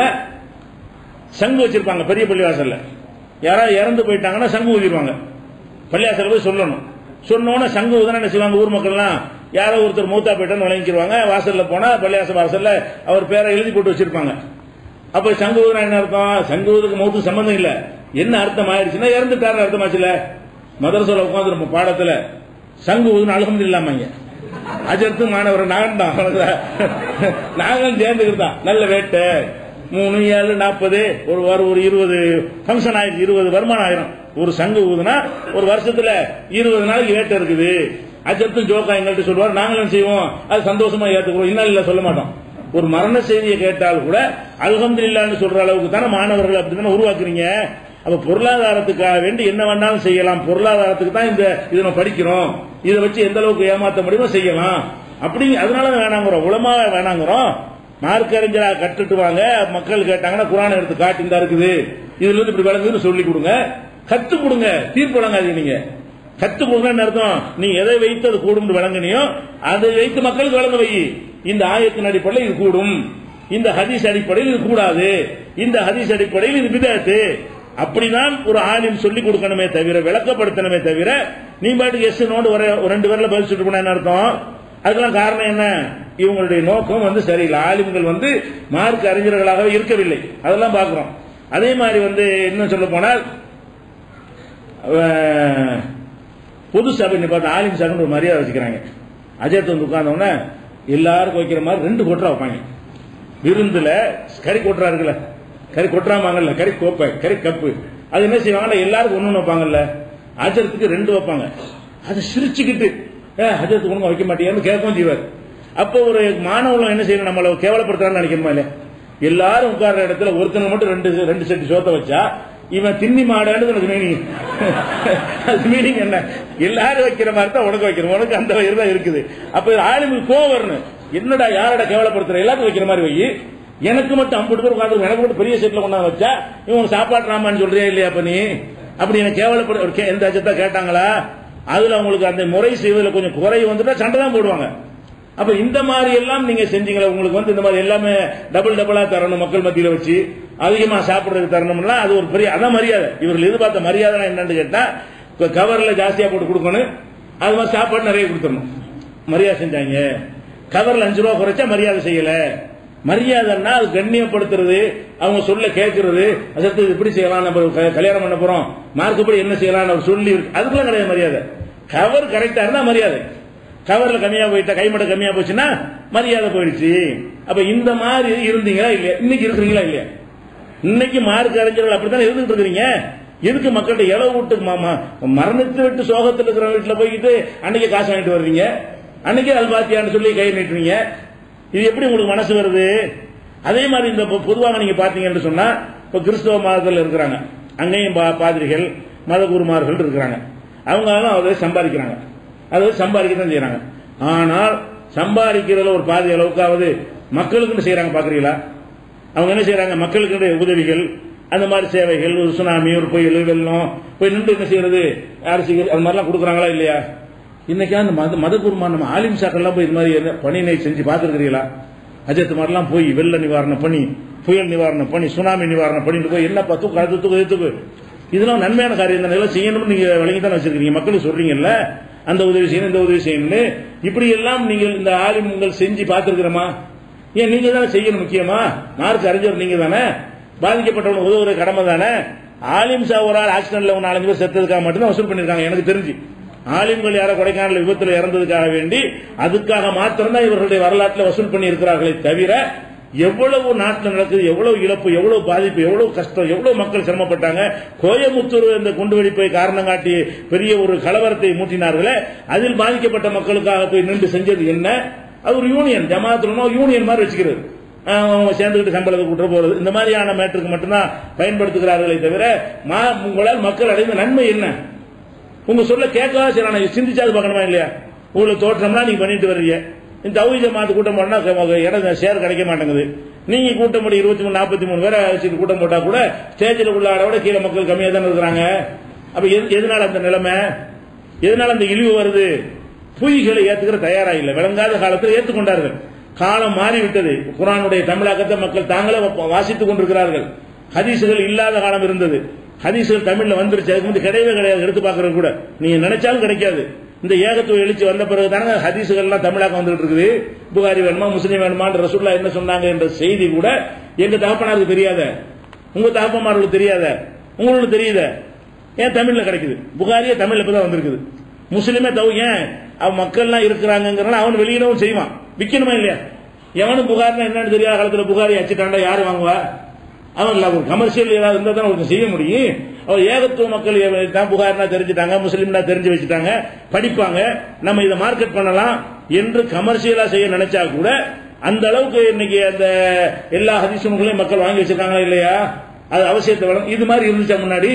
சங்கு வச்சிருப்பாங்க பெரிய பள்ளிவாசல்ல யாராவது இறந்து போயிட்டாங்கன்னா சங்கு ஊதிடுவாங்க பள்ளிவாசல் போய் சொல்லணும் சொன்னோன்னே சங்கு ஊதுனா என்ன செய்வாங்க ஊர் மக்கள்லாம் யாரோ ஒருத்தர் மூத்தா போயிட்டான்னு விளங்கிடுவாங்க வாசல்ல போனா பள்ளிவாசல் வாசல்ல அவர் பேரை எழுதி போட்டு வச்சிருப்பாங்க அப்ப சங்கு ஊதுனா என்ன அர்த்தம் சங்கு ஊதுக்கு மௌத்து சம்பந்தம் இல்ல என்ன அர்த்தம் ஆயிடுச்சுன்னா இறந்துட்டாரு அர்த்தம் ஆச்சுல மதரசோல உட்காந்துருப்போம் பாடத்துல சங்கு ஊதுனா அழுகம் இல்லாமங்க அஜர்த்து மாணவர் நாகன் தான் நாகன் சேர்ந்துக்கிட்டு தான் நல்ல வேட்டை மூணு ஏழு நாற்பது ஒரு வார ஒரு இருபது ஃபங்க்ஷன் ஆயிடுச்சு இருபது வருமானம் ஆயிரும் ஒரு சங்கு ஊதுனா ஒரு வருஷத்துல இருபது நாளைக்கு வேட்டை இருக்குது அஜத்தும் ஜோக்கா எங்கள்கிட்ட சொல்லுவார் நாங்களும் செய்வோம் அது சந்தோஷமா ஏத்துக்கிறோம் இன்னும் இல்ல சொல்ல மாட்டோம் ஒரு மரண செய்தியை கேட்டால் கூட அல்ஹம்துலில்லான்னு சொல்ற அளவுக்கு தானே மாணவர்கள் அப்படி உருவாக்குறீங்க அப்ப பொருளாதாரத்துக்காக வேண்டி என்ன வேணாலும் செய்யலாம் பொருளாதாரத்துக்கு தான் இந்த இதை நம்ம படிக்கிறோம் இதை வச்சு எந்த அளவுக்கு ஏமாத்த முடியுமோ செய்யலாம் அப்படி அதனால வேணாங்கிறோம் உளமாக வேணாங்கிறோம் மார்க் அறிஞரா கட்டுட்டு வாங்க மக்கள் கேட்டாங்கன்னா குரான் எடுத்து காட்டி இந்த இருக்குது இதுல இருந்து இப்படி விளங்குதுன்னு சொல்லி கொடுங்க கத்து கொடுங்க தீர்ப்பு வழங்காதீங்க நீங்க கத்து கொடுங்கன்னு அர்த்தம் நீ எதை வைத்து அது கூடும் விளங்கினியோ அதை வைத்து மக்களுக்கு வழங்க வை இந்த ஆயத்தின் அடிப்படையில் இது கூடும் இந்த ஹதீஸ் அடிப்படையில் இது கூடாது இந்த ஹதீஸ் அடிப்படையில் இது விதத்து அப்படிதான் ஒரு ஆலிம் சொல்லி கொடுக்கணுமே தவிர விளக்கப்படுத்தணுமே தவிர நீ பாட்டுக்கு எஸ் நோண்டு ஒரு ஒரு ரெண்டு பேர்ல பதில் சொல்லிட்டு போனா என்ன அர்த்தம் அதுக்கெல்லாம் காரணம் என்ன இவங்களுடைய நோக்கம் வந்து சரியில்லை ஆலிம்கள் வந்து மார்க் அறிஞர்களாகவே இருக்கவில்லை அதெல்லாம் பார்க்கிறோம் அதே மாதிரி வந்து இன்னும் சொல்ல போனால் அஹ், பொது சபை பார்த்து ஆலிம் சபைன்னு ஒரு மரியாதை வச்சுக்கிறாங்க அஜயத் வந்து உட்கார்ந்தவொடனே எல்லாருக்கும் வைக்கிற மாதிரி ரெண்டு கொட்டரா வைப்பாங்க விருந்துல கறி கொட்டரா இருக்குல்ல கறி கொட்டுறாமாங்கல்ல கறி கோப்பை கறி கப்பு அது என்ன செய்வாங்கன்னா எல்லாருக்கும் ஒண்ணு வைப்பாங்கல்ல அஜரத்துக்கு ரெண்டு வைப்பாங்க அதை சிரிச்சுக்கிட்டு ஏ அஜரத்துக்கு ஒண்ணு வைக்க மாட்டேன்னு கேட்கவும் செய்வார் அப்போ ஒரு மாணவர்கள் என்ன செய்யணும் நம்மள கேவலப்படுத்துறான்னு நினைக்கணுமா இல்ல எல்லாரும் உட்கார்ற இடத்துல ஒருத்தனுக்கு மட்டும் ரெண்டு ரெண்டு செட்டு சோத்தை வச்சா இவன் திண்ணி மாடான்னு உனக்கு மீனிங் அது மீனிங் என்ன எல்லாரும் வைக்கிற மாதிரி தான் உனக்கு வைக்கணும் உனக்கு அந்த வயிறு தான் இருக்குது அப்ப ஆளுங்களுக்கு கோவம் வரணும் என்னடா யாரடா கேவலப்படுத்துற எல்லாத்துக்கும் வைக்கிற மாதிரி வை எனக்கு மட்டும் ஐம்பது பேர் உட்காந்து எனக்கு மட்டும் பெரிய செட்ல கொண்டாந்து வச்சா இவன் சாப்பாட்டு ராமான்னு சொல்றியா இல்லையா அப்ப நீ அப்படி எனக்கு கேவலப்பட ஒரு கே- எந்த அச்சத்தா கேட்டாங்களா அதுல அவங்களுக்கு அந்த முறை செய்வதில் கொஞ்சம் குறை வந்துட்டா சண்டை தான் போடுவாங்க அப்ப இந்த மாதிரி எல்லாம் நீங்க செஞ்சீங்களா உங்களுக்கு வந்து இந்த மாதிரி எல்லாமே டபுள் டபுளா தரணும் மக்கள் மத்தியில வச்சு அதிகமா சாப்பிடுறதுக்கு தரணும்னா அது ஒரு பெரிய அதான் மரியாதை இவர்கள் எதிர்பார்த்த மரியாதை என்னன்னு கேட்டா இப்ப கவர்ல ஜாஸ்தியா போட்டு கொடுக்கணும் அது மாதிரி சாப்பாடு நிறைய கொடுத்துடணும் மரியாதை செஞ்சாங்க கவர்ல அஞ்சு ரூபா குறைச்சா மரியாதை செய்யல மரியாதைன்னா அது கண்ணியப்படுத்துறது அவங்க சொல்ல கேட்கறது அதற்கு இது இப்படி செய்யலாம் நம்ம க- கல்யாணம் பண்ண போறோம் மார்க்கப்படி என்ன செய்யலாம் அவர் சொல்லி அதுக்கெல்லாம் கிடையாது மரியாதை கவர் கரெக்டா இருந்தா மரியாதை கவர்ல கம்மியா போயிட்டா கைமட கம்மியா போச்சுன்னா மரியாதை போயிடுச்சு அப்ப இந்த மாதிரி இருந்தீங்களா இல்லையா இன்னைக்கு இருக்கிறீங்களா இல்லையா இன்னைக்கு மார்க் அறிஞர்கள் அப்படித்தான் இருந்துட்டு இருக்கிறீங்க எதுக்கு மக்கள்கிட்ட இளவு விட்டு ம- ம- மரணித்து விட்டு சோகத்தில் இருக்கிற வீட்டுல போய்கிட்டு அன்னைக்கு காசு வாங்கிட்டு வர்றீங்க அன்னைக்கு அல்பாத்தியான்னு சொல்லி கை நீட்டுறீங்க இது எப்படி உங்களுக்கு மனசு வருது அதே மாதிரி இந்த பொ- பொதுவாக நீங்க பாத்தீங்கன்னு சொன்னா இப்ப கிறிஸ்தவ மதத்தில் இருக்கிறாங்க அங்கேயும் பா- பாதிரிகள் மத குருமார்கள் இருக்கிறாங்க அவங்க அதை சம்பாதிக்கிறாங்க அதை சம்பாதிக்க தான் செய்யறாங்க ஆனால் சம்பாதிக்கிறதுல ஒரு பாதி அளவுக்காவது மக்களுக்குன்னு செய்யறாங்க பாக்குறீங்களா அவங்க என்ன செய்யறாங்க மக்களுக்கு உதவிகள் அந்த மாதிரி சேவைகள் ஒரு சுனாமி ஒரு புயல் வெள்ளம் போய் நின்று என்ன செய்யறது அரசியல் அது மாதிரிலாம் கொடுக்குறாங்களா இல்லையா இன்னைக்கா அந்த மத மதகுருமா நம்ம ஆலிம் சாக்கள்லாம் போய் இது மாதிரி என்ன பணியினை செஞ்சு பார்த்துருக்கிறீங்களா அஜத் மாதிரிலாம் போய் வெள்ள நிவாரண பணி புயல் நிவாரண பணி சுனாமி நிவாரண பண்ணிட்டு போய் என்னப்பா தூக்கு அது தூக்கு இது தூக்கு இதெல்லாம் நன்மையான காரியம் தான் இதெல்லாம் செய்யணும்னு நீங்க வழங்கி தானே வச்சிருக்கீங்க மக்களுக்கு சொல்றீங்கல்ல அந்த உதவி செய்யணும் இந்த உதவி செய்யணும்னு இப்படி எல்லாம் நீங்கள் இந்த ஆலிம்கள் செஞ்சு பார்த்திருக்கிறோமா ஏன் நீங்க தானே செய்யணும் முக்கியமா மார்க் அறிஞர் நீங்க தானே பாதிக்கப்பட்டவங்க உதவுற கடமை தானே ஆலிம் சா ஒரு ஆள் ஆக்சிடென்ட்ல ஒரு நாலஞ்சு பேர் செத்ததுக்காக மட்டும்தான் வசூல் பண்ணிருக்காங்க எனக்கு தெரிஞ்சு ஆலிம்கள் யாரோ கொடைக்கானல் விபத்துல இறந்ததுக்காக வேண்டி அதுக்காக மாத்திரம்தான் இவர்களுடைய வரலாற்றில் வசூல் பண்ணி இருக்கிறார்களே தவிர எவ்வளவு நாட்டில் நடக்குது எவ்வளவு இழப்பு எவ்வளவு பாதிப்பு எவ்வளவு கஷ்டம் எவ்வளவு மக்கள் சிரமப்பட்டாங்க கோயமுத்தூர் இந்த குண்டுவெடிப்பை காரணம் காட்டி பெரிய ஒரு கலவரத்தை மூட்டினார்களே அதில் பாதிக்கப்பட்ட மக்களுக்காக போய் நின்று செஞ்சது என்ன அது ஒரு யூனியன் ஜமாத்துலனோ யூனியன் மாதிரி வச்சுக்கிறது ஆஹ் அவங்க சேர்ந்துக்கிட்டு சம்பளத்தை கூட்டு போறது இந்த மாதிரியான மேட்டருக்கு மட்டும்தான் பயன்படுத்துகிறார்களே தவிர மா- உங்களால் மக்கள் அடைந்த நன்மை என்ன உங்க சொல்ல கேட்கவா சரி நான் சிந்திச்சாது பார்க்கணுமா இல்லையா உங்களுக்கு தோற்றம்னா நீங்க பண்ணிட்டு வர்றீங்க இந்த தௌஹீத் ஜமாத்து கூட்டம் போனா க- இடம் ஷேர் கிடைக்க மாட்டேங்குது நீங்க கூட்டம் போட்டு இருபத்தி மூணு நாற்பத்தி மூணு பேரை வச்சுட்டு கூட்டம் போட்டா கூட ஸ்டேஜில் உள்ள ஆளை விட கீழே மக்கள் கம்மியா தானே இருக்கிறாங்க அப்ப எது- எதனால அந்த நிலைமை எதனால அந்த இழிவு வருது பொய்களை ஏத்துக்கிற தயாரா இல்லை விளங்காத காலத்தில் ஏற்றுக்கொண்டார்கள் காலம் மாறிவிட்டது குரானுடைய தமிழாக்கத்தை மக்கள் தாங்களே வ- வாசித்துக் கொண்டிருக்கிறார்கள் ஹதீசுகள் இல்லாத காலம் இருந்தது ஹதீசுகள் தமிழ்ல வந்துருச்சு அதுக்கு வந்து கிடையவே கிடையாது எடுத்து பார்க்கறது கூட நீங்க நினைச்சாலும் கிடைக்காது இந்த ஏகத்துவ எழுச்சி வந்த பிறகு தானே ஹதீசுகள் எல்லாம் தமிழாக்கம் வந்துட்டு இருக்குது புகாரி வேணுமா முஸ்லீம் வேணுமான்னு ரசூல்லா என்ன சொன்னாங்க என்ற செய்தி கூட எங்க தகப்பனாருக்கு தெரியாத உங்க தகப்பமார்களுக்கு தெரியாத உங்களுக்கு தெரியுத ஏன் தமிழ்ல கிடைக்குது புகாரியே தமிழ்ல இப்பதான் வந்திருக்குது முஸ்லிமே தவு ஏன் அவன் மக்கள்லாம் இருக்கிறாங்கிறனால அவன் வெளியிடவும் செய்வான் விற்கணுமா இல்லையா எவனும் புகார்னா என்னன்னு தெரியாத காலத்துல புகாரி அச்சுட்டாண்டா யாரு வாங்குவா அவன் இல்ல ஒரு கமர்ஷியல் ஏதாவது இருந்தா தான் அவருக்கு செய்ய முடியும் அவர் ஏகத்துவ மக்கள் எவ- தான் புகார்னா தெரிஞ்சுட்டாங்க முஸ்லீம்னா தெரிஞ்சு வச்சுட்டாங்க படிப்பாங்க நம்ம இதை மார்க்கெட் பண்ணலாம் என்று கமர்ஷியலா செய்ய நினைச்சா கூட அந்த அளவுக்கு இன்னைக்கு அந்த எல்லா ஹதீசுகளையும் மக்கள் வாங்கி வச்சிருக்காங்களா இல்லையா அது அவசியத்தை வளம் இது மாதிரி இருந்துச்சா முன்னாடி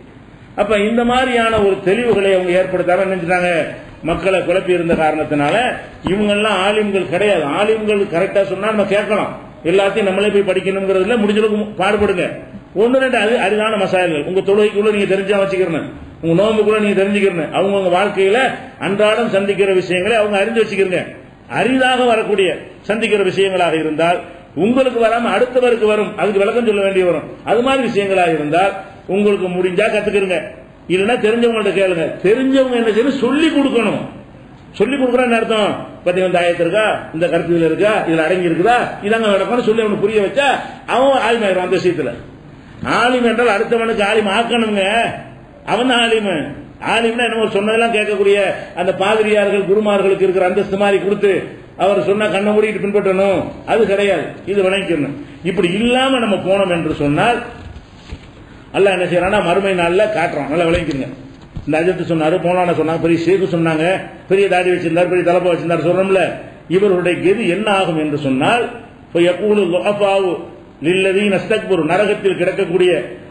அப்ப இந்த மாதிரியான ஒரு தெளிவுகளை அவங்க ஏற்படுத்தாம நினைச்சிட்டாங்க மக்களை குழப்பி இருந்த காரணத்தினால இவங்கெல்லாம் ஆலிம்கள் கிடையாது ஆலிம்கள் கரெக்டா சொன்னா நம்ம கேட்கலாம் எல்லாத்தையும் நம்மளே போய் படிக்கணுங்கிறதுல முடிஞ்ச அளவுக்கு பாடுபடுங்க ஒன்னு ரெண்டு அது அரிதான மசாயல்கள் உங்க தொழுகைக்குள்ள நீங்க தெரிஞ்சா வச்சுக்கிறேன் உங்க நோம்புக்குள்ள நீங்க தெரிஞ்சுக்கிறேன் அவங்க உங்க வாழ்க்கையில அன்றாடம் சந்திக்கிற விஷயங்களை அவங்க அறிஞ்சு வச்சுக்கிறங்க அரிதாக வரக்கூடிய சந்திக்கிற விஷயங்களாக இருந்தால் உங்களுக்கு வராம அடுத்தவருக்கு வரும் அதுக்கு விளக்கம் சொல்ல வேண்டிய வரும் அது மாதிரி விஷயங்களாக இருந்தால் உங்களுக்கு முடிஞ்சா கத்துக்கிறங்க இல்லைன்னா தெரிஞ்சவங்கள்ட்ட கேளுங்க தெரிஞ்சவங்க என்ன செய்யணும் சொல்லி கொடுக்கணும் சொல்லி கொடுக்குறேன்னு அர்த்தம் பாத்தீங்க இந்த ஆயத்து இருக்கா இந்த கருத்து இதுல இருக்கா இதுல அடங்கி இருக்குதா இதாங்க விளக்கம்னு சொல்லி அவனுக்கு புரிய வச்சா அவன் ஆலிமாயிரும் அந்த விஷயத்துல ஆலிம் என்றால் அடுத்தவனுக்கு ஆலிம் ஆக்கணுங்க அவன் தான் ஆலிம் ஆலிம்னா என்னமோ சொன்னதெல்லாம் கேட்கக்கூடிய அந்த பாதிரியார்கள் குருமார்களுக்கு இருக்கிற அந்தஸ்து மாதிரி கொடுத்து அவர் சொன்னா கண்ணை மூடிட்டு பின்பற்றணும் அது கிடையாது இது விளங்கிக்கணும் இப்படி இல்லாம நம்ம போனோம் என்று சொன்னால் அல்லாஹ் என்ன செய்யறானா மறுமை நாள்ல காட்டுறான் நல்லா விளங்கிக்கங்க இந்த அஜத்து சொன்னாரு போனான சொன்னாங்க பெரிய ஷேக்கு சொன்னாங்க பெரிய தாடி வச்சிருந்தார் பெரிய தலைப்பா வச்சிருந்தார் சொல்றோம்ல இவருடைய கெதி என்ன ஆகும் என்று சொன்னால் எப்பூடு லுஅஃபாவு லில்லதீன இஸ்தக்பரு நரகத்தில் கிடக்கக்கூடிய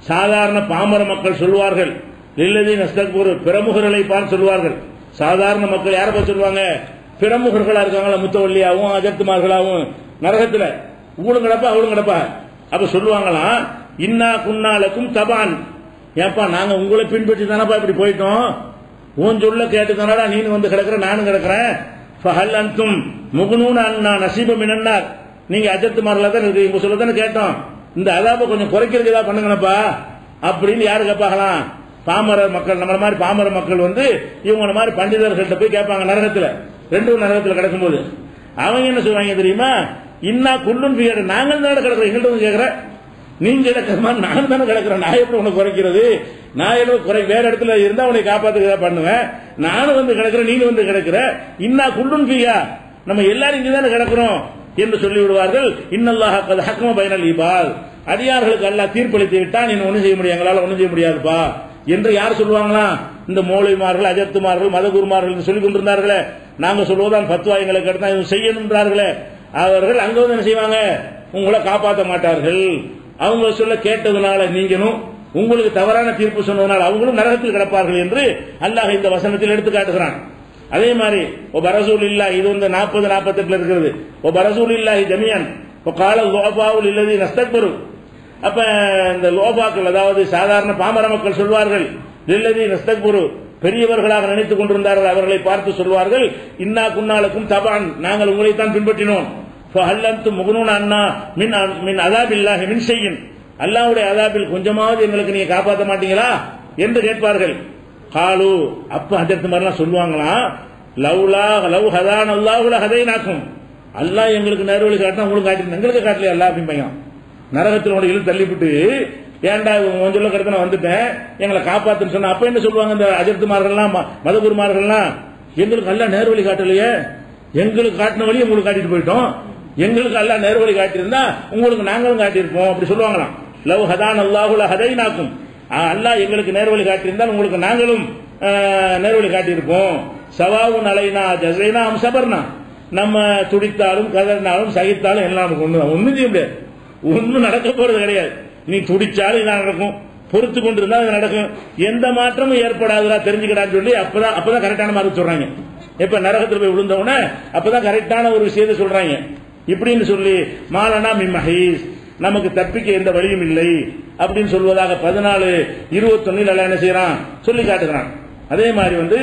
சாதாரண பாமர மக்கள் சொல்வார்கள் லில்லதி நஸ்தக்பூர் பிரமுகர்களை பார்த்து சொல்வார்கள் சாதாரண மக்கள் யாரை பார்த்து சொல்லுவாங்க பிரமுகர்களா இருக்காங்களா முத்தவள்ளியாவும் அஜத்துமார்களாவும் நரகத்துல இவளும் கிடப்பா அவளும் கிடப்பா அப்ப சொல்லுவாங்களாம் இன்னா குன்னாலக்கும் தபான் ஏப்பா நாங்க உங்களை பின்பற்றி தானப்பா இப்படி போயிட்டோம் உன் சொல்ல கேட்டு தானடா நீனு வந்து கிடக்குற நானும் கிடக்குறேன் ஃபஹல் அன்தும் முகுனூன் அண்ணா நசீபம் என்னன்னார் நீங்க அஜத்துமார்களா தான் இருக்கு உங்க சொல்ல தானே கேட்டோம் இந்த அதாப கொஞ்சம் குறைக்கிறதுக்கு ஏதாவது பண்ணுங்கப்பா அப்படின்னு யாரு கேட்பாங்களாம் பாமர மக்கள் நம்மள மாதிரி பாமர மக்கள் வந்து இவங்கள மாதிரி பண்டிதர்கள்ட்ட போய் கேட்பாங்க நரகத்துல ரெண்டும் நரகத்துல கிடக்கும்போது அவங்க என்ன சொல்லுவாங்க தெரியுமா இன்னா குள்ளும் பியர் நாங்கள் தானே கிடக்குறோம் எங்கள்கிட்ட வந்து கேட்கிற நீங்க கிடக்கிற மாதிரி நான் தானே கிடக்குறேன் நான் எப்படி உனக்கு குறைக்கிறது நான் ஏதோ குறை வேற இடத்துல இருந்தா உனக்கு காப்பாத்துக்க பண்ணுவேன் நானும் வந்து கிடக்குறேன் நீனும் வந்து கிடக்குற இன்னா குள்ளும் பியா நம்ம எல்லாரும் இங்க தானே கிடக்குறோம் என்று சொல்லி விடுவார்கள் இன்னல்லாஹ் கது ஹக்கம பயனல் இபால் அடியார்களுக்கு அல்லாஹ் தீர்ப்பளித்து விட்டான் நீ ஒன்றும் செய்ய முடியும் எங்களால ஒன்றும் செய்ய முடியாதுப்பா என்று யார் சொல்லுவாங்களா இந்த மௌலிமார்கள் அஜத்துமார்கள் மதகுருமார்கள் சொல்லிக் கொண்டிருந்தார்களே நாங்க சொல்வதுதான் பத்துவா எங்களுக்கு அடுத்தா இது செய்யணுன்றார்களே அவர்கள் அங்க வந்து என்ன செய்வாங்க உங்களை காப்பாற்ற மாட்டார்கள் அவங்க சொல்ல கேட்டதுனால நீங்களும் உங்களுக்கு தவறான தீர்ப்பு சொன்னதுனால அவங்களும் நரகத்தில் கிடப்பார்கள் என்று அல்லாஹ் இந்த வசனத்தில் எடுத்து காட்டுகிறான் அதே மாதிரி ஓ பரசூல் இல்லா இது வந்து நாற்பது நாற்பத்தெட்டுல இருக்கிறது ஓ பரசூல் இல்லாஹி ஜமியன் ஓ கால லோபாவுல் இல்லது நஸ்தக்பரு அப்ப இந்த லோபாக்கள் அதாவது சாதாரண பாமர மக்கள் சொல்வார்கள் இல்லதி நஸ்தக்புரு பெரியவர்களாக நினைத்துக் கொண்டிருந்தார்கள் அவர்களை பார்த்து சொல்வார்கள் இன்னா குன்னாலுக்கும் தபான் நாங்கள் உங்களைத்தான் பின்பற்றினோம் அல்லந்து முகனூன் அண்ணா மின் மின் அதாபில்லாஹி மின் செய்யும் அல்லாவுடைய அதாபில் கொஞ்சமாவது எங்களுக்கு நீங்க காப்பாற்ற மாட்டீங்களா என்று கேட்பார்கள் காலு அப்ப அதற்கு மாதிரிலாம் சொல்லுவாங்களாம் லவ்லா லவ் ஹதான் அல்லாஹுல ஹதை நாக்கும் அல்லாஹ் எங்களுக்கு நேர்வழி காட்டினா உங்களுக்கு காட்டி எங்களுக்கு காட்டலையா அல்லா அப்படிம்பாங்க நரகத்தில் உனக்கு இழுத்து தள்ளிவிட்டு ஏன்டா உன் சொல்ல கடத்த நான் வந்துட்டேன் எங்களை காப்பாத்துன்னு சொன்னா அப்ப என்ன சொல்லுவாங்க இந்த அஜர்த்துமார்கள்லாம் மதகுருமார்கள்லாம் எங்களுக்கு அல்ல நேர்வழி காட்டலையே எங்களுக்கு காட்டின வழி உங்களுக்கு காட்டிட்டு போயிட்டோம் எங்களுக்கு அல்ல நேர்வழி காட்டியிருந்தா உங்களுக்கு நாங்களும் காட்டியிருப்போம் அப்படி சொல்லுவாங்களாம் லவ் ஹதான் அல்லாஹுல ஹதை நாக்கும் அல்லாஹ் எங்களுக்கு நேர்வழி காட்டியிருந்தால் உங்களுக்கு நாங்களும் நேர்வழி காட்டியிருப்போம் சவாவும் அலைனா ஜசைனா சபர்னா நம்ம துடித்தாலும் கதறினாலும் சகித்தாலும் எல்லாம் நமக்கு ஒண்ணு ஒண்ணும் செய்ய முடியாது ஒன்னும் நடக்க போறது கிடையாது நீ துடிச்சாலும் இதான் நடக்கும் பொறுத்து கொண்டு இருந்தா அது நடக்கும் எந்த மாற்றமும் ஏற்படாதுடா தெரிஞ்சுக்கடான்னு சொல்லி அப்பதான் அப்பதான் கரெக்டான மாதிரி சொல்றாங்க இப்ப நரகத்தில் போய் விழுந்தவன அப்பதான் கரெக்டான ஒரு விஷயத்தை சொல்றாங்க இப்படின்னு சொல்லி மாலனா மிம்மஹீஸ் நமக்கு தப்பிக்க எந்த வழியும் இல்லை அப்படின்னு சொல்வதாக பதினாலு இருபத்தொன்னில் அல்ல என்ன செய்யறான் சொல்லி காட்டுகிறான் அதே மாதிரி வந்து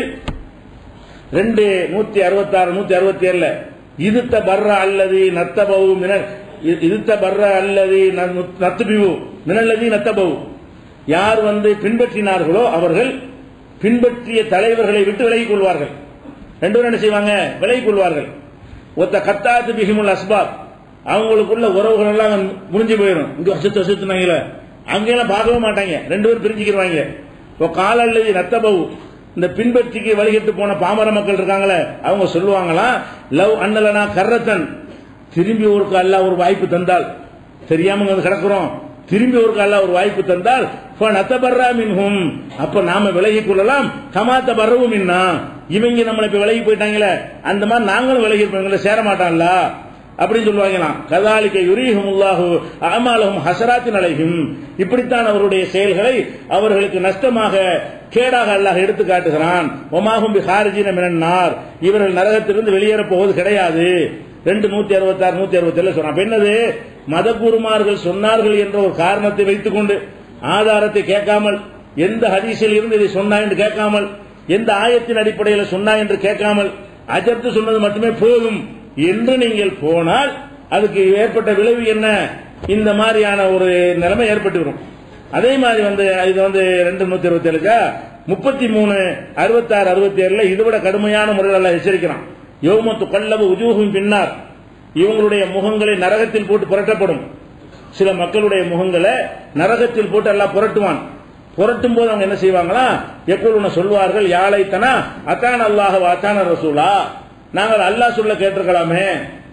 ரெண்டு நூத்தி அறுபத்தி ஆறு நூத்தி அறுபத்தி ஏழுல இதுத்த பர்ற அல்லது நத்தபவு மினல் இதுத்த பர்ற அல்லது நத்துபிவு மினல்லதி நத்தபவு யார் வந்து பின்பற்றினார்களோ அவர்கள் பின்பற்றிய தலைவர்களை விட்டு விலகிக் கொள்வார்கள் ரெண்டு பேரும் என்ன செய்வாங்க விலகிக் கொள்வார்கள் ஒத்த கத்தாத்து பிஹிமுல் அஸ்பாப் அவங்களுக்குள்ள உறவுகள் எல்லாம் முடிஞ்சு போயிடும் இங்க வசத்து வசத்துனாங்களே அங்கெல்லாம் பார்க்கவே மாட்டாங்க ரெண்டு பேரும் பிரிஞ்சுக்கிடுவாங்க இப்போ கால அல்லது நத்தபவு இந்த பின்பற்றிக்கு வழிகட்டு போன பாமர மக்கள் இருக்காங்களே அவங்க சொல்லுவாங்களா லவ் அண்ணலனா கர்ரத்தன் திரும்பி ஒருக்கு அல்ல ஒரு வாய்ப்பு தந்தால் தெரியாம வந்து கிடக்குறோம் திரும்பி ஒருக்கு அல்ல ஒரு வாய்ப்பு தந்தால் நத்தபர்ரா மின்ஹும் அப்ப நாம விலகி கொள்ளலாம் கமாத்த பர்றவும் மின்னா இவங்க நம்மளை இப்ப விலகி போயிட்டாங்களே அந்த மாதிரி நாங்களும் விலகி இருப்போம் சேர மாட்டான்ல அப்படின்னு சொல்லுவாங்களாம் கதாலிக்க யுரீஹுமுல்லாஹு அமாலஹும் ஹசராத்தின் அலைஹிம் இப்படித்தான் அவருடைய செயல்களை அவர்களுக்கு நஷ்டமாக கேடாக அல்லாஹ் எடுத்து காட்டுகிறான் ஒமாகும் பி ஹாரிஜின மினன்னார் இவர்கள் நரகத்திலிருந்து வெளியேற போவது கிடையாது ரெண்டு நூத்தி அறுபத்தி ஆறு நூத்தி அறுபத்தி ஏழு சொன்னான் என்னது மதகுருமார்கள் சொன்னார்கள் என்ற ஒரு காரணத்தை வைத்துக் கொண்டு ஆதாரத்தை கேட்காமல் எந்த ஹதீஸில் இருந்து இதை சொன்னா என்று கேட்காமல் எந்த ஆயத்தின் அடிப்படையில் சொன்னா என்று கேட்காமல் அஜர்த்து சொன்னது மட்டுமே போதும் என்று நீங்கள் போனால் அதுக்கு ஏற்பட்ட விளைவு என்ன இந்த மாதிரியான ஒரு நிலைமை ஏற்பட்டு வரும் அதே மாதிரி வந்து இது வந்து ரெண்டு நூத்தி இருபத்தி ஏழுக்கா முப்பத்தி மூணு அறுபத்தாறு அறுபத்தி ஏழுல இதை விட கடுமையான முறையில் எல்லாம் எச்சரிக்கிறான் யோமத்து கொல்லவு உஜூகும் பின்னார் இவங்களுடைய முகங்களை நரகத்தில் போட்டு புரட்டப்படும் சில மக்களுடைய முகங்களை நரகத்தில் போட்டு எல்லாம் புரட்டுவான் புரட்டும் போது அவங்க என்ன செய்வாங்களா எப்பொழுது சொல்வார்கள் யாழைத்தனா அத்தான அல்லாஹ் அத்தான ரசூலா நாங்கள் அல்லாஹ் சொல்ல கேட்டிருக்கலாமே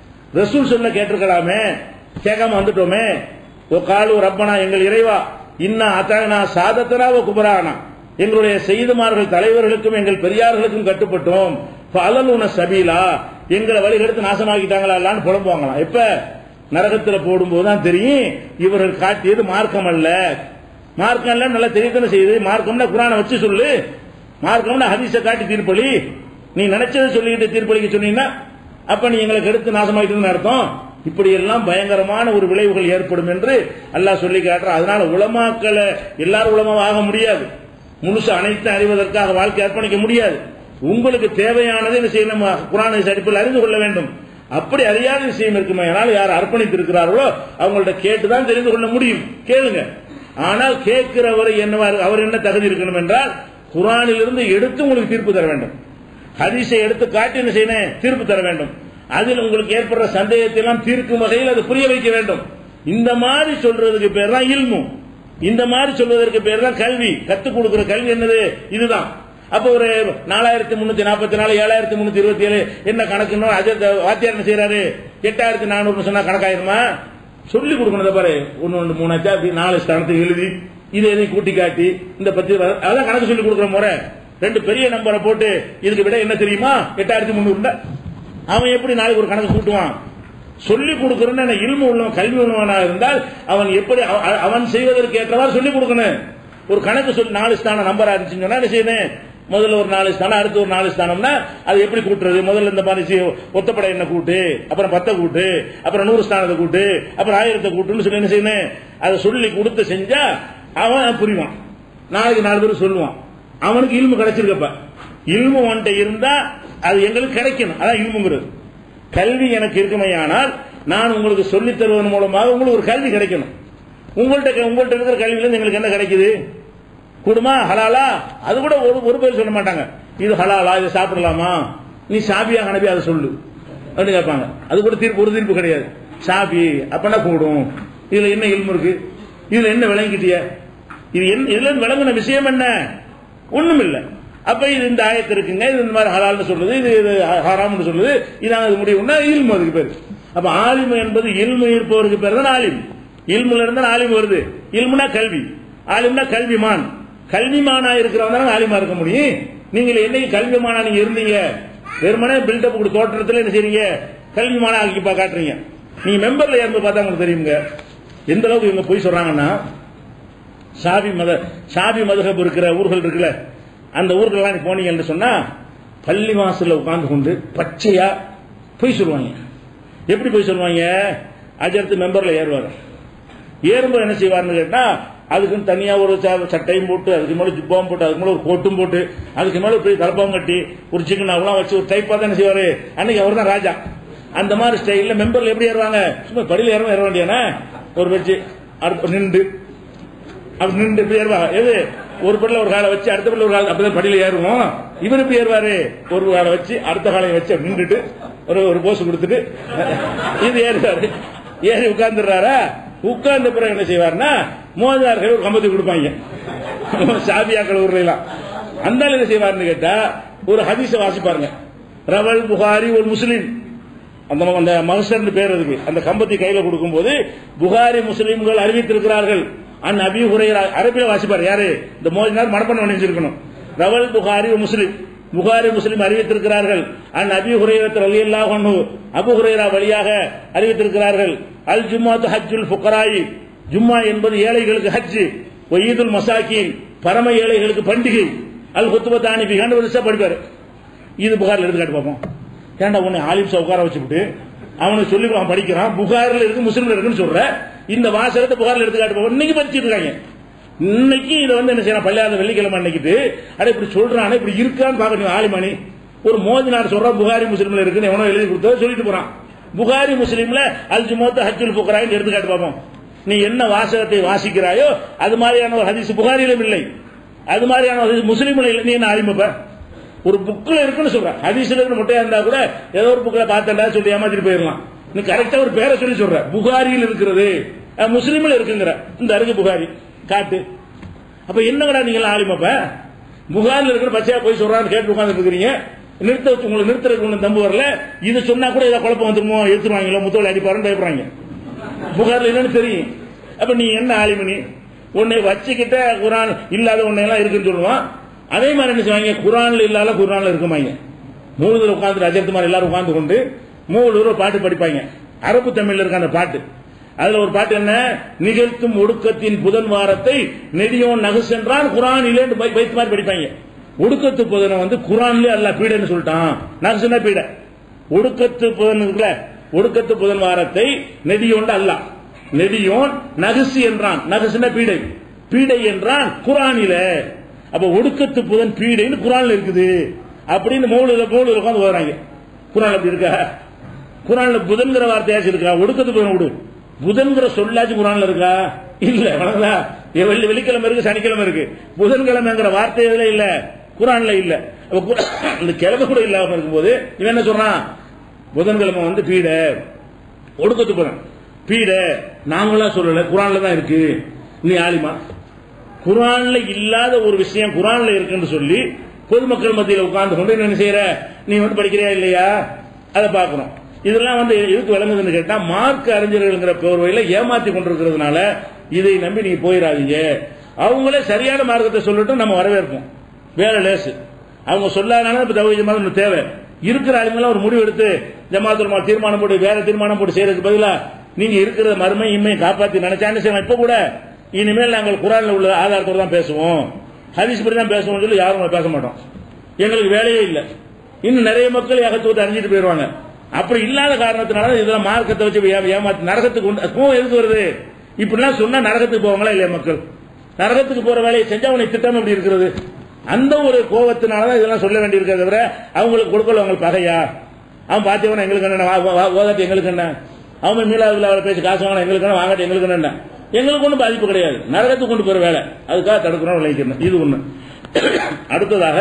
ரசூல் சொல்ல கேட்டிருக்கலாமே கேட்காம வந்துட்டோமே ஓ காலு ரப்பனா எங்கள் இறைவா இன்னா அத்தானா சாதத்தனா ஓ குபரானா எங்களுடைய செய்துமார்கள் தலைவர்களுக்கும் எங்கள் பெரியார்களுக்கும் கட்டுப்பட்டோம் அலலுன சபீலா எங்களை வழிகெடுத்து நாசமாக்கிட்டாங்களான்னு புலம்புவாங்களாம் எப்ப நரகத்தில் போடும்போது தான் தெரியும் இவர்கள் காட்டியது மார்க்கம் அல்ல மார்க்கம் எல்லாம் நல்லா தெரியத்தானே செய்யுது மார்க்கம்னா குரானை வச்சு சொல்லு மார்க்கம்னா ஹதீஸை காட்டி தீர்ப்பளி நீ நினைச்சதை சொல்லிக்கிட்டு தீர்ப்பளிக்க சொன்னீங்கன்னா அப்ப நீ எங்களை கெடுத்து நாசமாக்கிட்டு அர்த்தம் இப்படி எல்லாம் பயங்கரமான ஒரு விளைவுகள் ஏற்படும் என்று அல்லாஹ் சொல்லி காட்டுறான் அதனால உலமாக்களை எல்லாரும் உலமாவும் ஆக முடியாது முழுசு அனைத்து அறிவதற்காக வாழ்க்கை அர்ப்பணிக்க முடியாது உங்களுக்கு தேவையானதை என்ன செய்யணும் குரானை அடிப்பில் அறிந்து கொள்ள வேண்டும் அப்படி அறியாத விஷயம் இருக்குமே ஆனால் யார் அர்ப்பணித்திருக்கிறார்களோ அவங்கள்ட்ட கேட்டுதான் தெரிந்து கொள்ள முடியும் கேளுங்க ஆனால் கேட்கிறவர் என்ன அவர் என்ன தகுதி இருக்கணும் என்றால் குரானில் இருந்து எடுத்து உங்களுக்கு தீர்ப்பு தர வேண்டும் ஹதீஸை எடுத்து காட்டி என்ன செய்யணும் தீர்ப்பு தர வேண்டும் அதில் உங்களுக்கு ஏற்படுற சந்தேகத்தை எல்லாம் தீர்க்கும் வகையில் அது புரிய வைக்க வேண்டும் இந்த மாதிரி சொல்றதுக்கு பேர் தான் இல்மு இந்த மாதிரி சொல்வதற்கு பேர் தான் கல்வி கத்துக் கொடுக்கிற கல்வி என்னது இதுதான் அப்ப ஒரு நாலாயிரத்தி முன்னூத்தி நாற்பத்தி நாலு ஏழாயிரத்தி முன்னூத்தி இருபத்தி ஏழு என்ன கணக்குன்னு அஜர் வாத்தியார் என்ன செய்யறாரு எட்டாயிரத்தி நானூறு சொன்னா கணக்காயிருமா சொல்லி கொடுக்கணும் பாரு ஒன்னு ஒன்று மூணாச்சா அப்படி நாலு ஸ்தானத்துக்கு எழுதி இதை எதையும் கூட்டி காட்டி இந்த பத்தி அதான் கணக்கு சொல்லி கொடுக்குற முறை ரெண்டு பெரிய நம்பரை போட்டு இதுக்கு விட என்ன தெரியுமா எட்டாயிரத்தி முன்னூறு அவன் எப்படி நாளைக்கு ஒரு கணக்கு கூட்டுவான் சொல்லி கொடுக்கறன்னு இல்மு உள்ளவன் கல்வி உள்ளவனா இருந்தால் அவன் எப்படி அவன் செய்வதற்கு ஏற்றவாறு சொல்லி கொடுக்கணும் ஒரு கணக்கு சொல்லி நாலு ஸ்தானம் நம்பரா இருந்துச்சுன்னு சொன்னா என்ன செய்யணும் முதல்ல ஒரு நாலு ஸ்தானம் அடுத்து ஒரு நாலு ஸ்தானம்னா அது எப்படி கூட்டுறது முதல்ல இந்த மாதிரி ஒத்தப்படை என்ன கூட்டு அப்புறம் பத்த கூட்டு அப்புறம் நூறு ஸ்தானத்தை கூட்டு அப்புறம் ஆயிரத்தை கூட்டுன்னு சொல்லி என்ன செய்யணும் அதை சொல்லி கொடுத்து செஞ்சா அவன் புரிவான் நாளைக்கு நாலு பேர் சொல்லுவான் அவனுக்கு இல்மு கிடைச்சிருக்கப்ப இல்மு ஒன்றை இருந்தா அது எங்களுக்கு கிடைக்கணும் அதான் இல்முங்கிறது கல்வி எனக்கு இருக்குமையானால் நான் உங்களுக்கு சொல்லித் தருவதன் மூலமாக உங்களுக்கு ஒரு கல்வி கிடைக்கணும் உங்கள்கிட்ட உங்கள்கிட்ட இருக்கிற கல்வியிலிருந்து எங்களுக்கு என்ன கிடைக்குது குடுமா ஹலாலா அது கூட ஒரு ஒரு பேர் சொல்ல மாட்டாங்க இது ஹலாலா இதை சாப்பிடலாமா நீ சாபியா கணபி அதை சொல்லு அப்படின்னு கேட்பாங்க அது கூட தீர்ப்பு ஒரு தீர்ப்பு கிடையாது சாபி அப்பனா கூடும் இதுல என்ன இல்மு இருக்கு இதுல என்ன விளங்கிட்டிய இது என்ன இதுல விளங்குன விஷயம் என்ன ஒண்ணும் இல்லை அப்ப இது இந்த ஆயத்து இருக்குங்க இது இந்த மாதிரி ஹலால்னு சொல்லுது இது இது ஹராம்னு சொல்லுது இதான் அது முடிவுன்னா இல்மு அதுக்கு பேர் அப்ப ஆலிமு என்பது இல்மு இருப்பவருக்கு பேர் தான் ஆலிம் இல்முல இருந்தா ஆலிம் வருது இல்முனா கல்வி ஆலிம்னா கல்விமான் கல்விமானா இருக்கிறவங்க தான் ஆலிமா இருக்க முடியும் நீங்க என்னைக்கு கல்விமானா நீங்க இருந்தீங்க வெறுமனே பில்டப் கொடு தோற்றத்துல என்ன செய்றீங்க கல்விமானா ஆக்கி பா காட்டுறீங்க நீங்க மெம்பர்ல இருந்து பார்த்தா உங்களுக்கு தெரியுங்க எந்த அளவுக்கு இவங்க போய் சொல்றாங்கன்னா சாபி மத சாபி மதகப் இருக்கிற ஊர்கள் இருக்குல்ல அந்த ஊர்கள்லாம் நீ போனீங்கன்னு சொன்னா பள்ளி வாசல்ல உட்கார்ந்து கொண்டு பச்சையா பொய் சொல்லுவாங்க எப்படி போய் சொல்லுவாங்க அஜர்த்து மெம்பர்ல ஏறுவார் ஏறும்போது என்ன செய்வார்னு கேட்டா அதுக்குன்னு தனியா ஒரு சட்டையும் போட்டு அதுக்கு மேல ஜிப்பாவும் போட்டு அதுக்கு மேல ஒரு கோட்டும் போட்டு அதுக்கு மேல போய் தலப்பாவும் கட்டி ஒரு சிக்கன் அவெல்லாம் வச்சு ஒரு டைப்பா தான் என்ன செய்வாரு அன்னைக்கு அவர் தான் ராஜா அந்த மாதிரி ஸ்டைல்ல மெம்பர்ல எப்படி ஏறுவாங்க சும்மா படியில ஏறவும் ஏற வேண்டியானே ஒரு வச்சு நின்று அப்படி நின்று எப்படி ஏறுவாங்க எது ஒரு படில ஒரு காலை வச்சு அடுத்த படில ஒரு கால அப்படிதான் படியில ஏறுவோம் இவர் எப்படி ஏறுவாரு ஒரு காலை வச்சு அடுத்த காலையை வச்சு நின்றுட்டு ஒரு ஒரு போஸ் கொடுத்துட்டு இது ஏறுவாரு ஏறி உட்கார்ந்துடுறாரா உட்கார்ந்த பிறகு என்ன செய்வார்னா மோதார்கள் ஒரு கம்பத்தை கொடுப்பாங்க சாபியாக்கள் ஊர்லாம் அந்த என்ன செய்வார்னு கேட்டா ஒரு ஹதீஸ வாசிப்பாருங்க ரவல் புகாரி ஒரு முஸ்லீம் அந்த அந்த மகசர்னு பேர் அதுக்கு அந்த கம்பத்தை கையில கொடுக்கும்போது புகாரி முஸ்லீம்கள் அறிவித்திருக்கிறார்கள் அன் அபி ஹுரைரா அரபில வாசிப்பார் யாரு இந்த மோதினார் மனப்பண்ண வணிஞ்சிருக்கணும் ரவல் புகாரி முஸ்லிம் புகாரி முஸ்லிம் அறிவித்திருக்கிறார்கள் அன் அபி ஹுரைரத் அலி அல்லாஹ் அபு ஹுரைரா வழியாக அறிவித்திருக்கிறார்கள் அல் ஜும்மாத்து ஹஜ்ஜுல் ஃபுக்கராயி ஜும்மா என்பது ஏழைகளுக்கு ஹஜ் ஒய்யீதுல் மசாக்கின் பரம ஏழைகளுக்கு பண்டிகை அல் குத்துபத்தானி பிகாண்டு வருஷம் படிப்பாரு இது புகாரில் எடுத்து காட்டு பார்ப்போம் ஏன்டா உன்னை ஆலிம்ஸா உட்கார வச்சுக்கிட்டு அவனுக்கு சொல்லி அவன் படிக்கிறான் புகாரில் இருக்கு முஸ்லீம்ல இருக்குன்னு சொல்ற இந்த வாசகத்தை புகாரில் எடுத்து காட்டு பார்ப்போம் இன்னைக்கு படிச்சுட்டு இருக்காங்க இன்னைக்கு இதை வந்து என்ன செய்யலாம் பள்ளியாத வெள்ளிக்கிழமை அன்னைக்கிட்டு அட இப்படி சொல்றானே இப்படி இருக்கான்னு பார்க்கணும் ஆலிமணி ஒரு மோதினார் சொல்ற புகாரி முஸ்லீம்ல இருக்குன்னு எவனோ எழுதி கொடுத்தா சொல்லிட்டு போறான் புகாரி முஸ்லீம்ல அல் ஜுமோத் ஹஜ்ஜுல் புகராயின் எடுத்து காட்டு பார்ப்போம் நீ என்ன வாசகத்தை வாசிக்கிறாயோ அது மாதிரியான ஒரு ஹதீஸ் புகாரிலும் இல்லை அது மாதிரியான ஒரு ஹதீஸ் முஸ்லீம்ல இல்லை நீ என்ன ஆலிமப்ப ஒரு புக்கில் இருக்குன்னு சொல்ற ஹதீஸ்ல இருக்கு முட்டையா இருந்தா கூட ஏதோ ஒரு புக்கில் பார்த்தா சொல்லி ஏமாத்திட்டு போயிடலாம் நீ கரெக்டா ஒரு பேரை சொல்லி சொல்ற புகாரியில் இருக்கிறது முஸ்லீம்ல இருக்குங்கிற இந்த அருகு புகாரி காட்டு அப்ப என்னங்கடா நீங்க ஆலிமப்ப புகாரில் இருக்கிற பச்சையா போய் சொல்றான்னு கேட்டு உட்கார்ந்து இருக்கிறீங்க நிறுத்த வச்சு உங்களுக்கு நிறுத்துறதுக்கு ஒண்ணு தம்பு வரல இது சொன்னா கூட ஏதாவது குழப்பம் வந்துருமோ எடுத்துருவாங்களோ முத்தோல் அடிப்பாருன்னு பயப்படுறாங்க புகார்ல என்னன்னு தெரியும் அப்ப நீ என்ன ஆலிமணி உன்னை வச்சுக்கிட்ட குரான் இல்லாத உன்னை எல்லாம் இருக்குன்னு சொல்லுவான் அதே மாதிரி என்ன செய்வாங்க குரான்ல இல்லாத குரான்ல இருக்குமாங்க மூணுதுல உட்காந்து அஜர்த்து மாதிரி எல்லாரும் உட்கார்ந்து கொண்டு மூணு தூரம் பாட்டு படிப்பாங்க அரபு தமிழ்ல இருக்க அந்த பாட்டு அதுல ஒரு பாட்டு என்ன நிகழ்த்தும் ஒடுக்கத்தின் புதன் வாரத்தை நெடியோன் நகு சென்றான் குரானிலே வைத்து மாதிரி படிப்பாங்க ஒடுக்கத்து புதனை வந்து குரான்லயே அல்ல பீடைன்னு சொல்லிட்டான் நகுசுனா பீடை ஒடுக்கத்து புதன் இருக்குல்ல ஒடுக்கத்து புதன் வாரத்தை நெடியோண்டு அல்ல நெடியோன் நகுசு என்றான் நகுசுனா பீடை பீடை என்றான் குரானில அப்ப ஒடுக்கத்து புதன் பீடைன்னு குரான்ல இருக்குது அப்படின்னு மூணுல மூணு உட்காந்து போறாங்க குரான் அப்படி இருக்கா குரான்ல புதன்கிற வார்த்தையாச்சும் இருக்கா ஒடுக்கத்து புதன் விடு புதன்கிற சொல்லாச்சும் குரான்ல இருக்கா இல்ல வணங்கா வெள்ளி வெள்ளிக்கிழமை இருக்கு சனிக்கிழமை இருக்கு புதன்கிழமைங்கிற வார்த்தை இதுல இல்ல குரான்ல இல்ல அப்ப குரா- இந்த கிழமை கூட இல்லாம இருக்கும்போது இவன் என்ன சொல்றான் புதன்கிழமை வந்து பீட ஒடுக்கத்து புதன் பீட நாங்களா சொல்லல குரான்ல தான் இருக்கு நீ ஆலிமா குரான்ல இல்லாத ஒரு விஷயம் குரான்ல இருக்குன்னு சொல்லி பொதுமக்கள் மத்தியில் உட்கார்ந்து கொண்டு என்ன செய்யற நீ வந்து படிக்கிறியா இல்லையா அதை பார்க்கணும் இதெல்லாம் வந்து எதுக்கு விளங்குதுன்னு கேட்டா மார்க் அறிஞர்கள்ங்கிற போர்வையில ஏமாத்தி கொண்டிருக்கிறதுனால இதை நம்பி நீங்க போயிடாதீங்க அவங்களே சரியான மார்க்கத்தை சொல்லட்டும் நம்ம வரவேற்போம் வேலை லேசு அவங்க சொல்லாதனால இப்ப தவிர ஜமாத் தேவை இருக்கிற ஆளுங்களாம் ஒரு முடிவு எடுத்து ஜமாத்துல் மா தீர்மானம் போட்டு வேற தீர்மானம் போட்டு செய்யறதுக்கு பதிலா நீங்க இருக்கிற மறுமை இம்மையை காப்பாத்தி நினைச்சான்னு செய்யலாம் இப்ப கூட இனிமேல் நாங்கள் குரான்ல உள்ள ஆதாரத்தோட தான் பேசுவோம் ஹதீஸ் படி தான் பேசுவோம்னு சொல்லி யாரும் பேச மாட்டோம் எங்களுக்கு வேலையே இல்லை இன்னும் நிறைய மக்கள் ஏகத்துவத்தை அறிஞ்சிட்டு போயிடுவாங்க அப்படி இல்லாத காரணத்தினால இதெல்லாம் மார்க்கத்தை வச்சு ஏ- ஏமாத்தி நரகத்துக்கு கொண்டு கோவம் எதுக்கு வருது இப்படிலாம் சொன்னா நரகத்துக்கு போவாங்களா இல்லையா மக்கள் நரகத்துக்கு போற வேலையை செஞ்சா அவனுக்கு திட்டம் எப்படி இருக்கிறது அந்த ஒரு கோவத்தினாலதான் இதெல்லாம் சொல்ல வேண்டியிருக்கிறத தவிர அவங்களுக்கு கொடுக்கல அவங்களுக்கு பகையா அவன் பாத்தியவன எங்களுக்கு என்ன வா- வா- ஓதாட்டி எங்களுக்கு என்ன அவன் மீளாவில் அவளை பேசி காசு வாங்கினா எங்களுக்கு என்ன வாங்காட்டி எங்களுக்கு என்ன எங்களுக்கு ஒன்றும் பாதிப்பு கிடையாது நரகத்துக்கு கொண்டு போற வேலை அதுக்காக தடுக்கிறோம் விளைவிக்கணும் இது ஒண்ணு அடுத்ததாக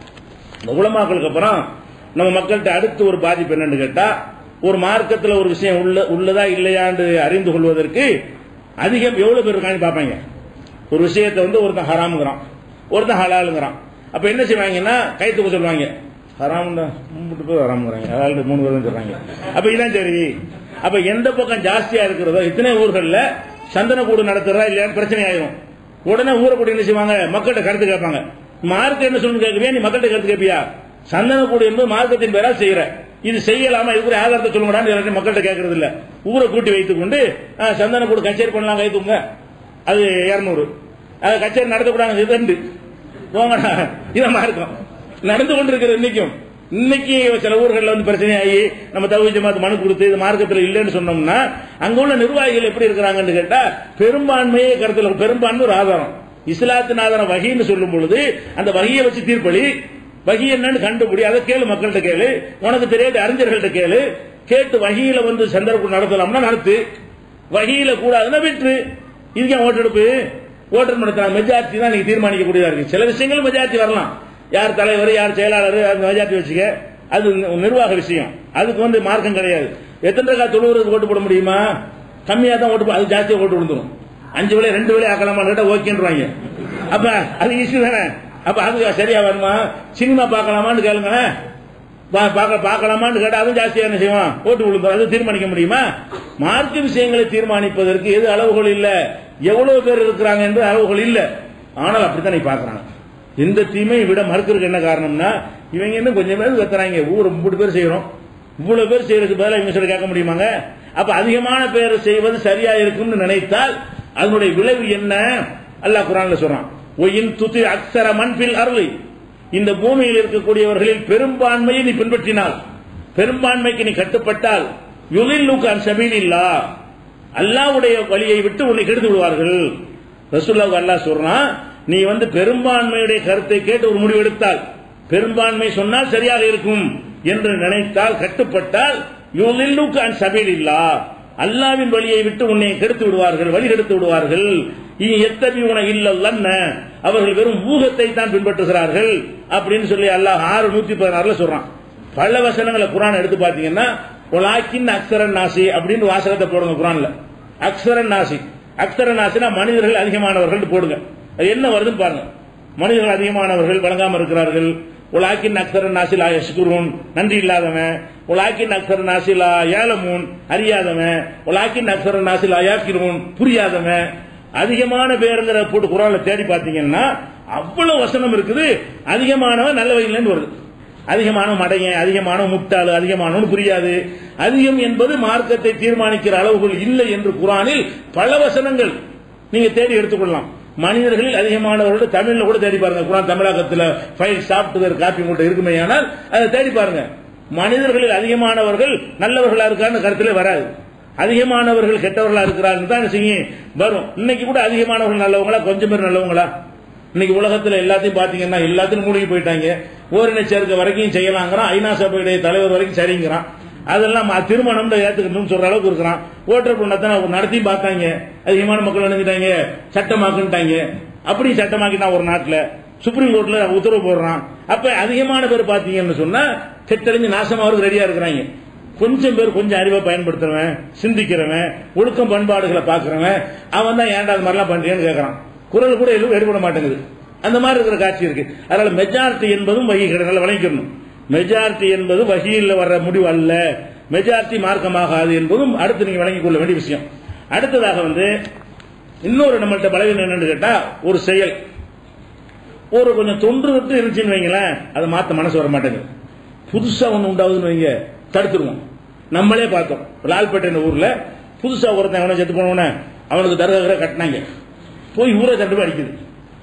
இந்த உலமாக்களுக்கு அப்புறம் நம்ம மக்கள்கிட்ட அடுத்து ஒரு பாதிப்பு என்னன்னு கேட்டா ஒரு மார்க்கத்தில் ஒரு விஷயம் உள்ள உள்ளதா இல்லையான்னு அறிந்து கொள்வதற்கு அதிகம் எவ்வளவு பேர் இருக்கான்னு பார்ப்பாங்க ஒரு விஷயத்தை வந்து ஒருத்தன் ஹராமுங்கிறான் ஒருத்தன் ஹலாலுங்கிறான் அப்ப என்ன செய்வாங்கன்னா கை தூக்க சொல்லுவாங்க ஹராம்டா மூணு பேர் ஹராமுங்கிறாங்க ஹலால் மூணு பேர் சொல்றாங்க அப்ப இதான் சரி அப்ப எந்த பக்கம் ஜாஸ்தியா இருக்கிறதோ இத்தனை ஊர்கள்ல சந்தனக்கூடு நடத்துறதா இல்லையான்னு பிரச்சனை ஆயிரும் உடனே ஊரை கூட்டி என்ன செய்வாங்க மக்கள்கிட்ட கருத்து கேட்பாங்க மார்க்க என்ன சொல்லணும் கேட்கறியா நீ மக்கள்கிட்ட கருத்து கேட்பியா சந்தனக்கூடு என்பது மார்க்கத்தின் பேரால் செய்யற இது செய்யலாமா இதுக்கு ஆதாரத்தை சொல்லுங்கடான்னு எல்லாரும் மக்கள்கிட்ட கேட்கறது இல்ல ஊரை கூட்டி வைத்துக் கொண்டு ஆ, சந்தனக்கூடு கச்சேரி பண்ணலாம் கை தூங்க அது இருநூறு அது கச்சேரி நடத்தக்கூடாது இது ரெண்டு போங்கடா இதமா இருக்கும் நடந்து கொண்டிருக்கிறது இன்னைக்கும் இன்னைக்கு சில ஊர்கள்ல வந்து பிரச்சனை ஆகி நம்ம தகுதி ஜமாத் மனு கொடுத்து இது மார்க்கத்தில் இல்லைன்னு சொன்னோம்னா அங்க உள்ள நிர்வாகிகள் எப்படி இருக்கிறாங்கன்னு கேட்டா பெரும்பான்மையே கருத்துல பெரும்பான்மை ஒரு ஆதாரம் இஸ்லாத்தின் ஆதாரம் வகின்னு சொல்லும் பொழுது அந்த வகியை வச்சு தீர்ப்பளி வகி என்னன்னு கண்டுபிடி அதை கேளு மக்கள்கிட்ட கேளு உனக்கு தெரியாத அறிஞர்கள்ட்ட கேளு கேட்டு வகியில வந்து சந்தர்ப்பம் நடத்தலாம்னா நடத்து வகியில கூடாதுன்னா விட்டுரு இதுக்கு ஏன் ஓட்டெடுப்பு ஓட்டர் நடத்தினா மெஜாரிட்டி தான் நீங்க தீர்மானிக்கக்கூடியதா இருக்கு சில விஷயங்கள் மெஜாரிட்டி வரலாம் யார் தலைவர் யார் செயலாளர் அந்த மெஜாரிட்டி வச்சுக்க அது நிர்வாக விஷயம் அதுக்கு வந்து மார்க்கம் கிடையாது எத்தனை ரகா தொழுவுறதுக்கு ஓட்டு போட முடியுமா கம்மியா தான் ஓட்டு போ- அது ஜாஸ்தியா ஓட்டு விழுந்துரும் அஞ்சு வேலை ரெண்டு வேலை ஆக்கலாமா கேட்டா ஓகேன்றாங்க அப்ப அது ஈஸி தானே அப்ப அது சரியா வருமா சினிமா பார்க்கலாமான்னு கேளுங்க பா- பார்க்க பார்க்கலாமான்னு கேட்டா அதுவும் ஜாஸ்தியா என்ன செய்வான் ஓட்டு விழுந்தோம் அது தீர்மானிக்க முடியுமா மார்க்க விஷயங்களை தீர்மானிப்பதற்கு எது அளவுகள் இல்ல எவ்வளவு பேர் இருக்கிறாங்க என்று அளவுகள் இல்ல ஆனால் அப்படித்தான் நீ பார்க்கறாங்க எந்த தீமையை விட மறுக்கிறதுக்கு என்ன காரணம்னா இவங்க இன்னும் கொஞ்சம் பேர் கத்துறாங்க ஊர் மூணு பேர் செய்யறோம் இவ்வளவு பேர் செய்யறதுக்கு பதிலா இவங்க சொல்ல கேட்க முடியுமாங்க அப்ப அதிகமான பேர் செய்வது சரியா இருக்கும்னு நினைத்தால் அதனுடைய விளைவு என்ன அல்லாஹ் குரான்ல சொல்றான் ஒயின் துதி அக்சர மண்பில் அருளை இந்த பூமியில் இருக்கக்கூடியவர்களில் பெரும்பான்மையை நீ பின்பற்றினால் பெரும்பான்மைக்கு நீ கட்டுப்பட்டால் யுலில்லுக்கு அன் சபீலில்லா அல்லாஹ்வுடைய வழியை விட்டு உன்னை கெடுத்து விடுவார்கள் ரசூல்லாவுக்கு அல்லாஹ் சொல்றான் நீ வந்து பெரும்பான்மையுடைய கருத்தை கேட்டு ஒரு முடிவு எடுத்தால் பெரும்பான்மை சொன்னால் சரியாக இருக்கும் என்று நினைத்தால் கட்டுப்பட்டால் யுலில்லுக்கு அன் சபீலில்லா அல்லாவின் வழியை விட்டு உன்னை கெடுத்து விடுவார்கள் வழி கெடுத்து விடுவார்கள் இனி எத்தபி உன இல்லல்லன்ன அவர்கள் வெறும் ஊகத்தை தான் பின்பற்றுகிறார்கள் அப்படின்னு சொல்லி அல்லாஹ் ஆறு நூத்தி பதினாறுல சொல்றான் பல வசனங்களை குரான் எடுத்து பாத்தீங்கன்னா ஒலாக்கின் அக்சரன் நாசி அப்படின்னு வாசகத்தை போடுங்க குரான்ல அக்சரன் நாசி அக்சரன் நாசினா மனிதர்கள் அதிகமானவர்கள் போடுங்க அது என்ன வருதுன்னு பாருங்க மனிதர்கள் அதிகமானவர்கள் வழங்காம இருக்கிறார்கள் உலாக்கின் அக்சர நாசிலா யஷ்குரூன் நன்றி இல்லாதவன் உலாக்கின் அக்சர நாசிலா ஏலமூன் அறியாதவன் உலாக்கின் அக்சர நாசிலா யாக்கிரூன் புரியாதவன் அதிகமான பேருங்கிற போட்டு குரான்ல தேடி பார்த்தீங்கன்னா அவ்வளவு வசனம் இருக்குது அதிகமானவன் நல்ல வகையிலேருந்து வருது அதிகமான மடையன் அதிகமான முட்டாளு அதிகமானவன் புரியாது அதிகம் என்பது மார்க்கத்தை தீர்மானிக்கிற அளவுகள் இல்லை என்று குரானில் பல வசனங்கள் நீங்க தேடி எடுத்துக்கொள்ளலாம் மனிதர்களில் அதிகமானவர்கள் தமிழ்ல கூட தேடி பாருங்க குரான் தமிழகத்தில் ஃபைல் சாப்ட்வேர் காப்பி உங்கள்கிட்ட இருக்குமே ஆனால் அதை தேடி பாருங்க மனிதர்களில் அதிகமானவர்கள் நல்லவர்களா இருக்கான்னு கருத்துல வராது அதிகமானவர்கள் கெட்டவர்களா இருக்கிறார்கள் தான் செய்யும் வரும் இன்னைக்கு கூட அதிகமானவர்கள் நல்லவங்களா கொஞ்சம் பேர் நல்லவங்களா இன்னைக்கு உலகத்துல எல்லாத்தையும் பாத்தீங்கன்னா எல்லாத்தையும் மூழ்கி போயிட்டாங்க ஓரின சேர்க்கை வரைக்கும் செய்யலாங்கிறான் ஐநா சபையுடைய தலைவர் வரைக்கும் சரிங்கிறான் அதெல்லாம் ம- திருமணம் ஏத்துக்கணும்னு சொல்ற அளவுக்கு இருக்கிறான் ஓட்டர் பண்ணத்தான் நடத்தி பார்த்தாங்க அதிகமான மக்கள் நினைச்சிட்டாங்க சட்டமாக்குன்ட்டாங்க அப்படி சட்டமாக்கினா ஒரு நாட்டுல சுப்ரீம் கோர்ட்ல உத்தரவு போடுறான் அப்ப அதிகமான பேர் பாத்தீங்கன்னு சொன்னா கெட்டழிஞ்சு நாசமாவதுக்கு ரெடியா இருக்கிறாங்க கொஞ்சம் பேர் கொஞ்சம் அறிவை பயன்படுத்துறவன் சிந்திக்கிறவன் ஒழுக்கம் பண்பாடுகளை பாக்குறவன் அவன் தான் ஏன்டா அது மாதிரிலாம் பண்றீங்கன்னு கேட்கறான் குரல் கூட எதுவும் எடுபட மாட்டேங்குது அந்த மாதிரி இருக்கிற காட்சி இருக்கு அதனால மெஜாரிட்டி என்பதும் வகி கிடையாது வழங்கிக்கணும் மெஜாரிட்டி என்பது வகியில் வர்ற முடிவு அல்ல மெஜாரிட்டி மார்க்கமாகாது என்பதும் அடுத்து நீங்க வழங்கிக் கொள்ள வேண்டிய விஷயம் அடுத்ததாக வந்து இன்னொரு நம்மள்ட்ட பலவீனம் என்னன்னு கேட்டா ஒரு செயல் ஒரு கொஞ்சம் தொன்று விட்டு இருந்துச்சுன்னு வைங்களேன் அதை மாத்த மனசு வர மாட்டேங்குது புதுசா ஒண்ணு உண்டாகுதுன்னு வைங்க தடுத்துருவோம் நம்மளே பார்த்தோம் லால்பேட்டை ஊர்ல புதுசா ஒருத்தன் அவனை செத்து போனவன அவனுக்கு தர்கா கட்டினாங்க போய் ஊரை தண்டு போய் அடிக்குது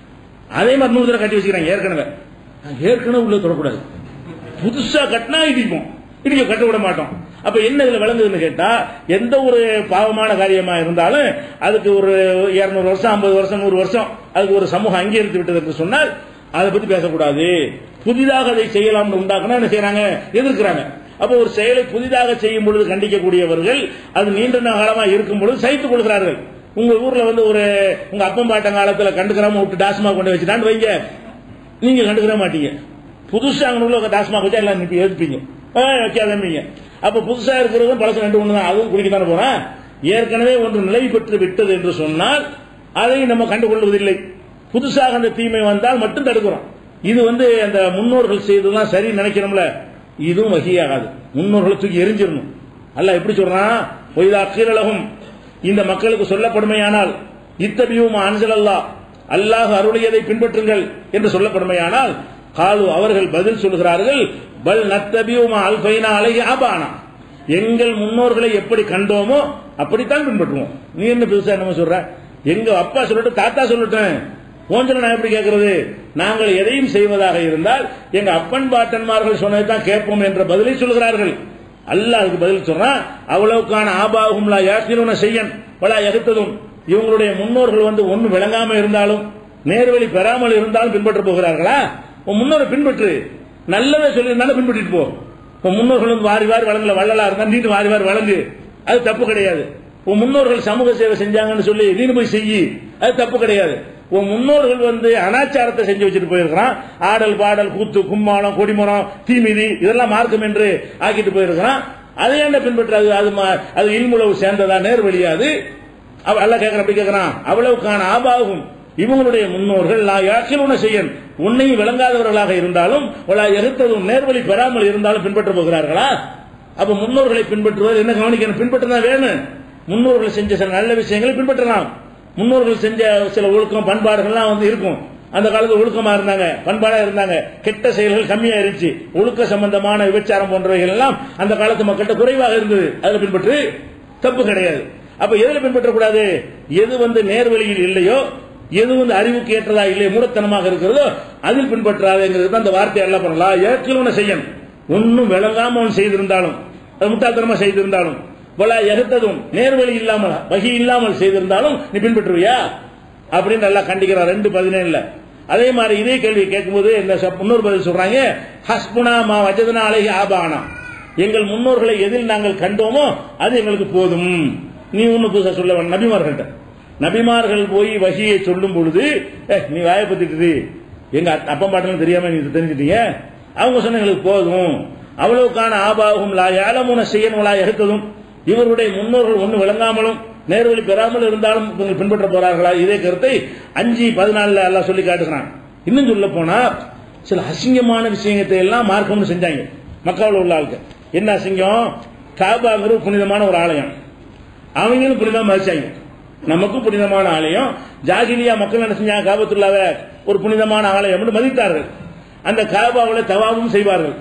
அதே மாதிரி நூறு தடவை கட்டி வச்சுக்கிறாங்க ஏற்கனவே நான் ஏற்கனவே உள்ள தொடக்கூடாது புதுசா கட்டினா இடிப்போம் இடிக்க கட்ட விட மாட்டோம் அப்ப என்ன இதுல விளங்குதுன்னு கேட்டா எந்த ஒரு பாவமான காரியமா இருந்தாலும் அதுக்கு ஒரு இருநூறு வருஷம் ஐம்பது வருஷம் நூறு வருஷம் அதுக்கு ஒரு சமூகம் அங்கீகரித்து விட்டது என்று சொன்னால் அதை பத்தி பேசக்கூடாது புதிதாக அதை செய்யலாம்னு உண்டாக்குனா என்ன செய்யறாங்க எதிர்க்கிறாங்க அப்போ ஒரு செயலை புதிதாக செய்யும் பொழுது கண்டிக்கக்கூடியவர்கள் அது நீண்ட காலமா இருக்கும் பொழுது சகித்துக் கொள்கிறார்கள் உங்க ஊர்ல வந்து ஒரு உங்க அப்பம் பாட்டம் காலத்துல கண்டுக்கிறாம விட்டு டாஸ்மா கொண்டு வச்சுட்டான்னு வைங்க நீங்க கண்டுக்கிற மாட்டீங்க புதுசா அங்க உள்ள டாஸ்மாக் வச்சா எல்லாம் நிப்பி எதிர்ப்பீங்க ஆ, வைக்காதீங்க அப்ப புதுசா இருக்கிறதும் பழசு ரெண்டு ஒண்ணு தான் அதுவும் குடிக்கத்தானே போறேன் ஏற்கனவே ஒன்று நிலை பெற்று விட்டது என்று சொன்னால் அதை நம்ம கண்டுகொள்வதில்லை புதுசாக அந்த தீமை வந்தால் மட்டும் தடுக்கிறோம் இது வந்து அந்த முன்னோர்கள் செய்ததுதான் சரி நினைக்கிறோம்ல இதுவும் வகையாகாது முன்னோர்களை தூக்கி எரிஞ்சிடணும் அல்ல எப்படி சொல்றான் பொய்தா கீழலகும் இந்த மக்களுக்கு சொல்லப்படுமையானால் இத்தபியும் அன்சலல்லா அல்லாஹ் அருளியதை பின்பற்றுங்கள் என்று சொல்லப்படுமையானால் காலு அவர்கள் பதில் சொல்கிறார்கள் பல் நத்தபியுமா அல்பைனா அழகி ஆபானா எங்கள் முன்னோர்களை எப்படி கண்டோமோ அப்படித்தான் பின்பற்றுவோம் நீ என்ன பெருசா என்ன சொல்ற எங்க அப்பா சொல்லட்டும் தாத்தா சொல்லட்டும் போன்ற நான் எப்படி கேட்கறது நாங்கள் எதையும் செய்வதாக இருந்தால் எங்க அப்பன் பாட்டன்மார்கள் சொன்னதை தான் கேட்போம் என்ற பதிலை சொல்கிறார்கள் அல்லாஹ் அதுக்கு பதில் சொல்றான் அவ்வளவுக்கான ஆபாகும் லா யாக்கிரூன செய்யன் வலா எகுத்ததும் இவங்களுடைய முன்னோர்கள் வந்து ஒண்ணு விளங்காம இருந்தாலும் நேர்வழி பெறாமல் இருந்தாலும் பின்பற்ற போகிறார்களா உன் முன்னோரை பின்பற்று நல்லவே சொல்லியிருந்தாலும் பின்பற்றிட்டு போ உன் முன்னோர்கள் வந்து வாரி வாரி வழங்கல வள்ளலா இருந்தா நீட்டு வாரி வாரி வழங்கு அது தப்பு கிடையாது உன் முன்னோர்கள் சமூக சேவை செஞ்சாங்கன்னு சொல்லி நீனு போய் செய்யி அது தப்பு கிடையாது உன் முன்னோர்கள் வந்து அனாச்சாரத்தை செஞ்சு வச்சுட்டு போயிருக்கிறான் ஆடல் பாடல் கூத்து கும்மாளம் கொடிமரம் தீமிதி இதெல்லாம் மார்க்கம் என்று ஆக்கிட்டு போயிருக்கிறான் அதை என்ன பின்பற்றாது அது மா- அது இல்முளவு சேர்ந்ததா நேர்வழியா அது அவ- அல்லாஹ் கேட்கறான் அப்படி கேட்கறான் அவ்வளவுக்கான ஆபாகும் இவங்களுடைய முன்னோர்கள் நான் யாக்கிலுன செய்யன் உன்னையும் விளங்காதவர்களாக இருந்தாலும் ஒலா எகுத்ததும் நேர்வழி பெறாமல் இருந்தாலும் பின்பற்ற போகிறார்களா அப்ப முன்னோர்களை பின்பற்றுவது என்ன கவனிக்கணும் பின்பற்றதான் வேணும் முன்னோர்கள் செஞ்ச சில நல்ல விஷயங்களை பின்பற்றலாம் முன்னோர்கள் செஞ்ச சில ஒழுக்கம் பண்பாடுகள்லாம் வந்து இருக்கும் அந்த காலத்துல ஒழுக்கமா இருந்தாங்க பண்பாடா இருந்தாங்க கெட்ட செயல்கள் கம்மியா இருந்துச்சு ஒழுக்க சம்பந்தமான விபச்சாரம் போன்றவைகள் எல்லாம் அந்த காலத்து மக்கள்கிட்ட குறைவாக இருந்தது அதுல பின்பற்று தப்பு கிடையாது அப்ப எதுல பின்பற்றக்கூடாது எது வந்து நேர்வழியில் இல்லையோ எது வந்து அறிவுக்கு ஏற்றதா இல்லையோ மூடத்தனமாக இருக்கிறதோ அதில் பின்பற்றாதுங்கிறது தான் அந்த வார்த்தை எல்லாம் பண்ணலாம் ஏற்கனவே செய்யணும் ஒன்னும் விளங்காம அவன் செய்திருந்தாலும் அது முட்டாள்தனமா செய்திருந்தாலும் வலா எகத்ததும் நேர்வழி இல்லாமல் வகி இல்லாமல் செய்திருந்தாலும் நீ பின்பற்றுவியா அப்படின்னு நல்லா கண்டிக்கிறான் ரெண்டு பதினேழுல அதே மாதிரி இதே கேள்வி கேட்கும்போது இந்த ச- முன்னோர் பதில் சொல்றாங்க ஹஸ்புனா மா வஜதனா அலைஹி ஆபானா எங்கள் முன்னோர்களை எதில் நாங்கள் கண்டோமோ அது எங்களுக்கு போதும் நீ ஒண்ணு புதுசா சொல்ல வேண்டாம் நபிமார்கள்ட்ட நபிமார்கள் போய் வகியை சொல்லும் பொழுது "ஏய், நீ வாயை பத்திட்டு எங்க அத்- அப்பா பாட்டெல்லாம் தெரியாம நீ தெரிஞ்சிட்டீங்க அவங்க சொன்ன எங்களுக்கு போதும் அவ்வளவுக்கான ஆபாகும் லா யாலமுன செய்யணும் லா எகுத்ததும் இவருடைய முன்னோர்கள் ஒண்ணு விளங்காமலும் நேர்வழி பெறாமல் இருந்தாலும் இவங்க பின்பற்ற போறார்களா இதே கருத்தை அஞ்சு பதினாலுல எல்லாம் சொல்லி காட்டுகிறான் இன்னும் சொல்ல போனா சில அசிங்கமான விஷயத்தை எல்லாம் மார்க்கம்னு செஞ்சாங்க மக்காவில் உள்ள ஆளுக்கு என்ன அசிங்கம் காபாங்கிறது புனிதமான ஒரு ஆலயம் அவங்களும் புனிதமா மதிச்சாங்க நமக்கும் புனிதமான ஆலயம் ஜாகிலியா மக்கள் என்ன செஞ்சாங்க காபத்துள்ளாவ ஒரு புனிதமான ஆலயம் என்று மதித்தார்கள் அந்த காபாவில் தவாவும் செய்வார்கள்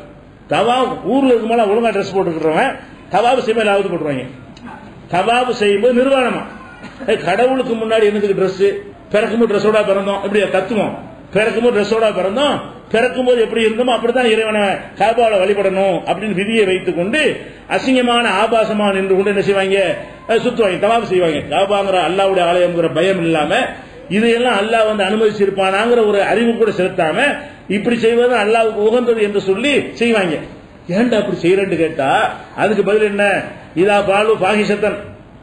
தவா ஊர்ல இருக்கும்போது ஒழுங்கா ட்ரெஸ் போட்டுக்கிறவன் தவாபு செய்யும்போது அவுத்து போட்டுருவாங்க தவாபு செய்யும்போது நிர்வாணமா ஏய், கடவுளுக்கு முன்னாடி என்னதுக்கு ட்ரெஸ் பிறக்கும்போது ட்ரெஸ்ஸோட பிறந்தோம் இப்படி தத்துவம் பிறக்கும்போது ட்ரெஸ்ஸோட பிறந்தோம் பிறக்கும்போது எப்படி இருந்தோமோ அப்படித்தான் இறைவனை காபால வழிபடணும் அப்படின்னு விதியை வைத்துக் கொண்டு அசிங்கமான ஆபாசமா நின்று கொண்டு என்ன செய்வாங்க அஹ், சுத்துவாங்க தவாபு செய்வாங்க காபாங்கிற அல்லாவுடைய ஆலயம்ங்கிற பயம் இல்லாம இதையெல்லாம் அல்லாஹ் வந்து அனுமதிச்சிருப்பானாங்கிற ஒரு அறிவு கூட செலுத்தாம இப்படி செய்வது அல்லாவுக்கு உகந்தது என்று சொல்லி செய்வாங்க ஏன்டா அப்படி செய்யறேன்னு கேட்டா அதுக்கு பதில் என்ன இதா பாலு பாகிசத்தன்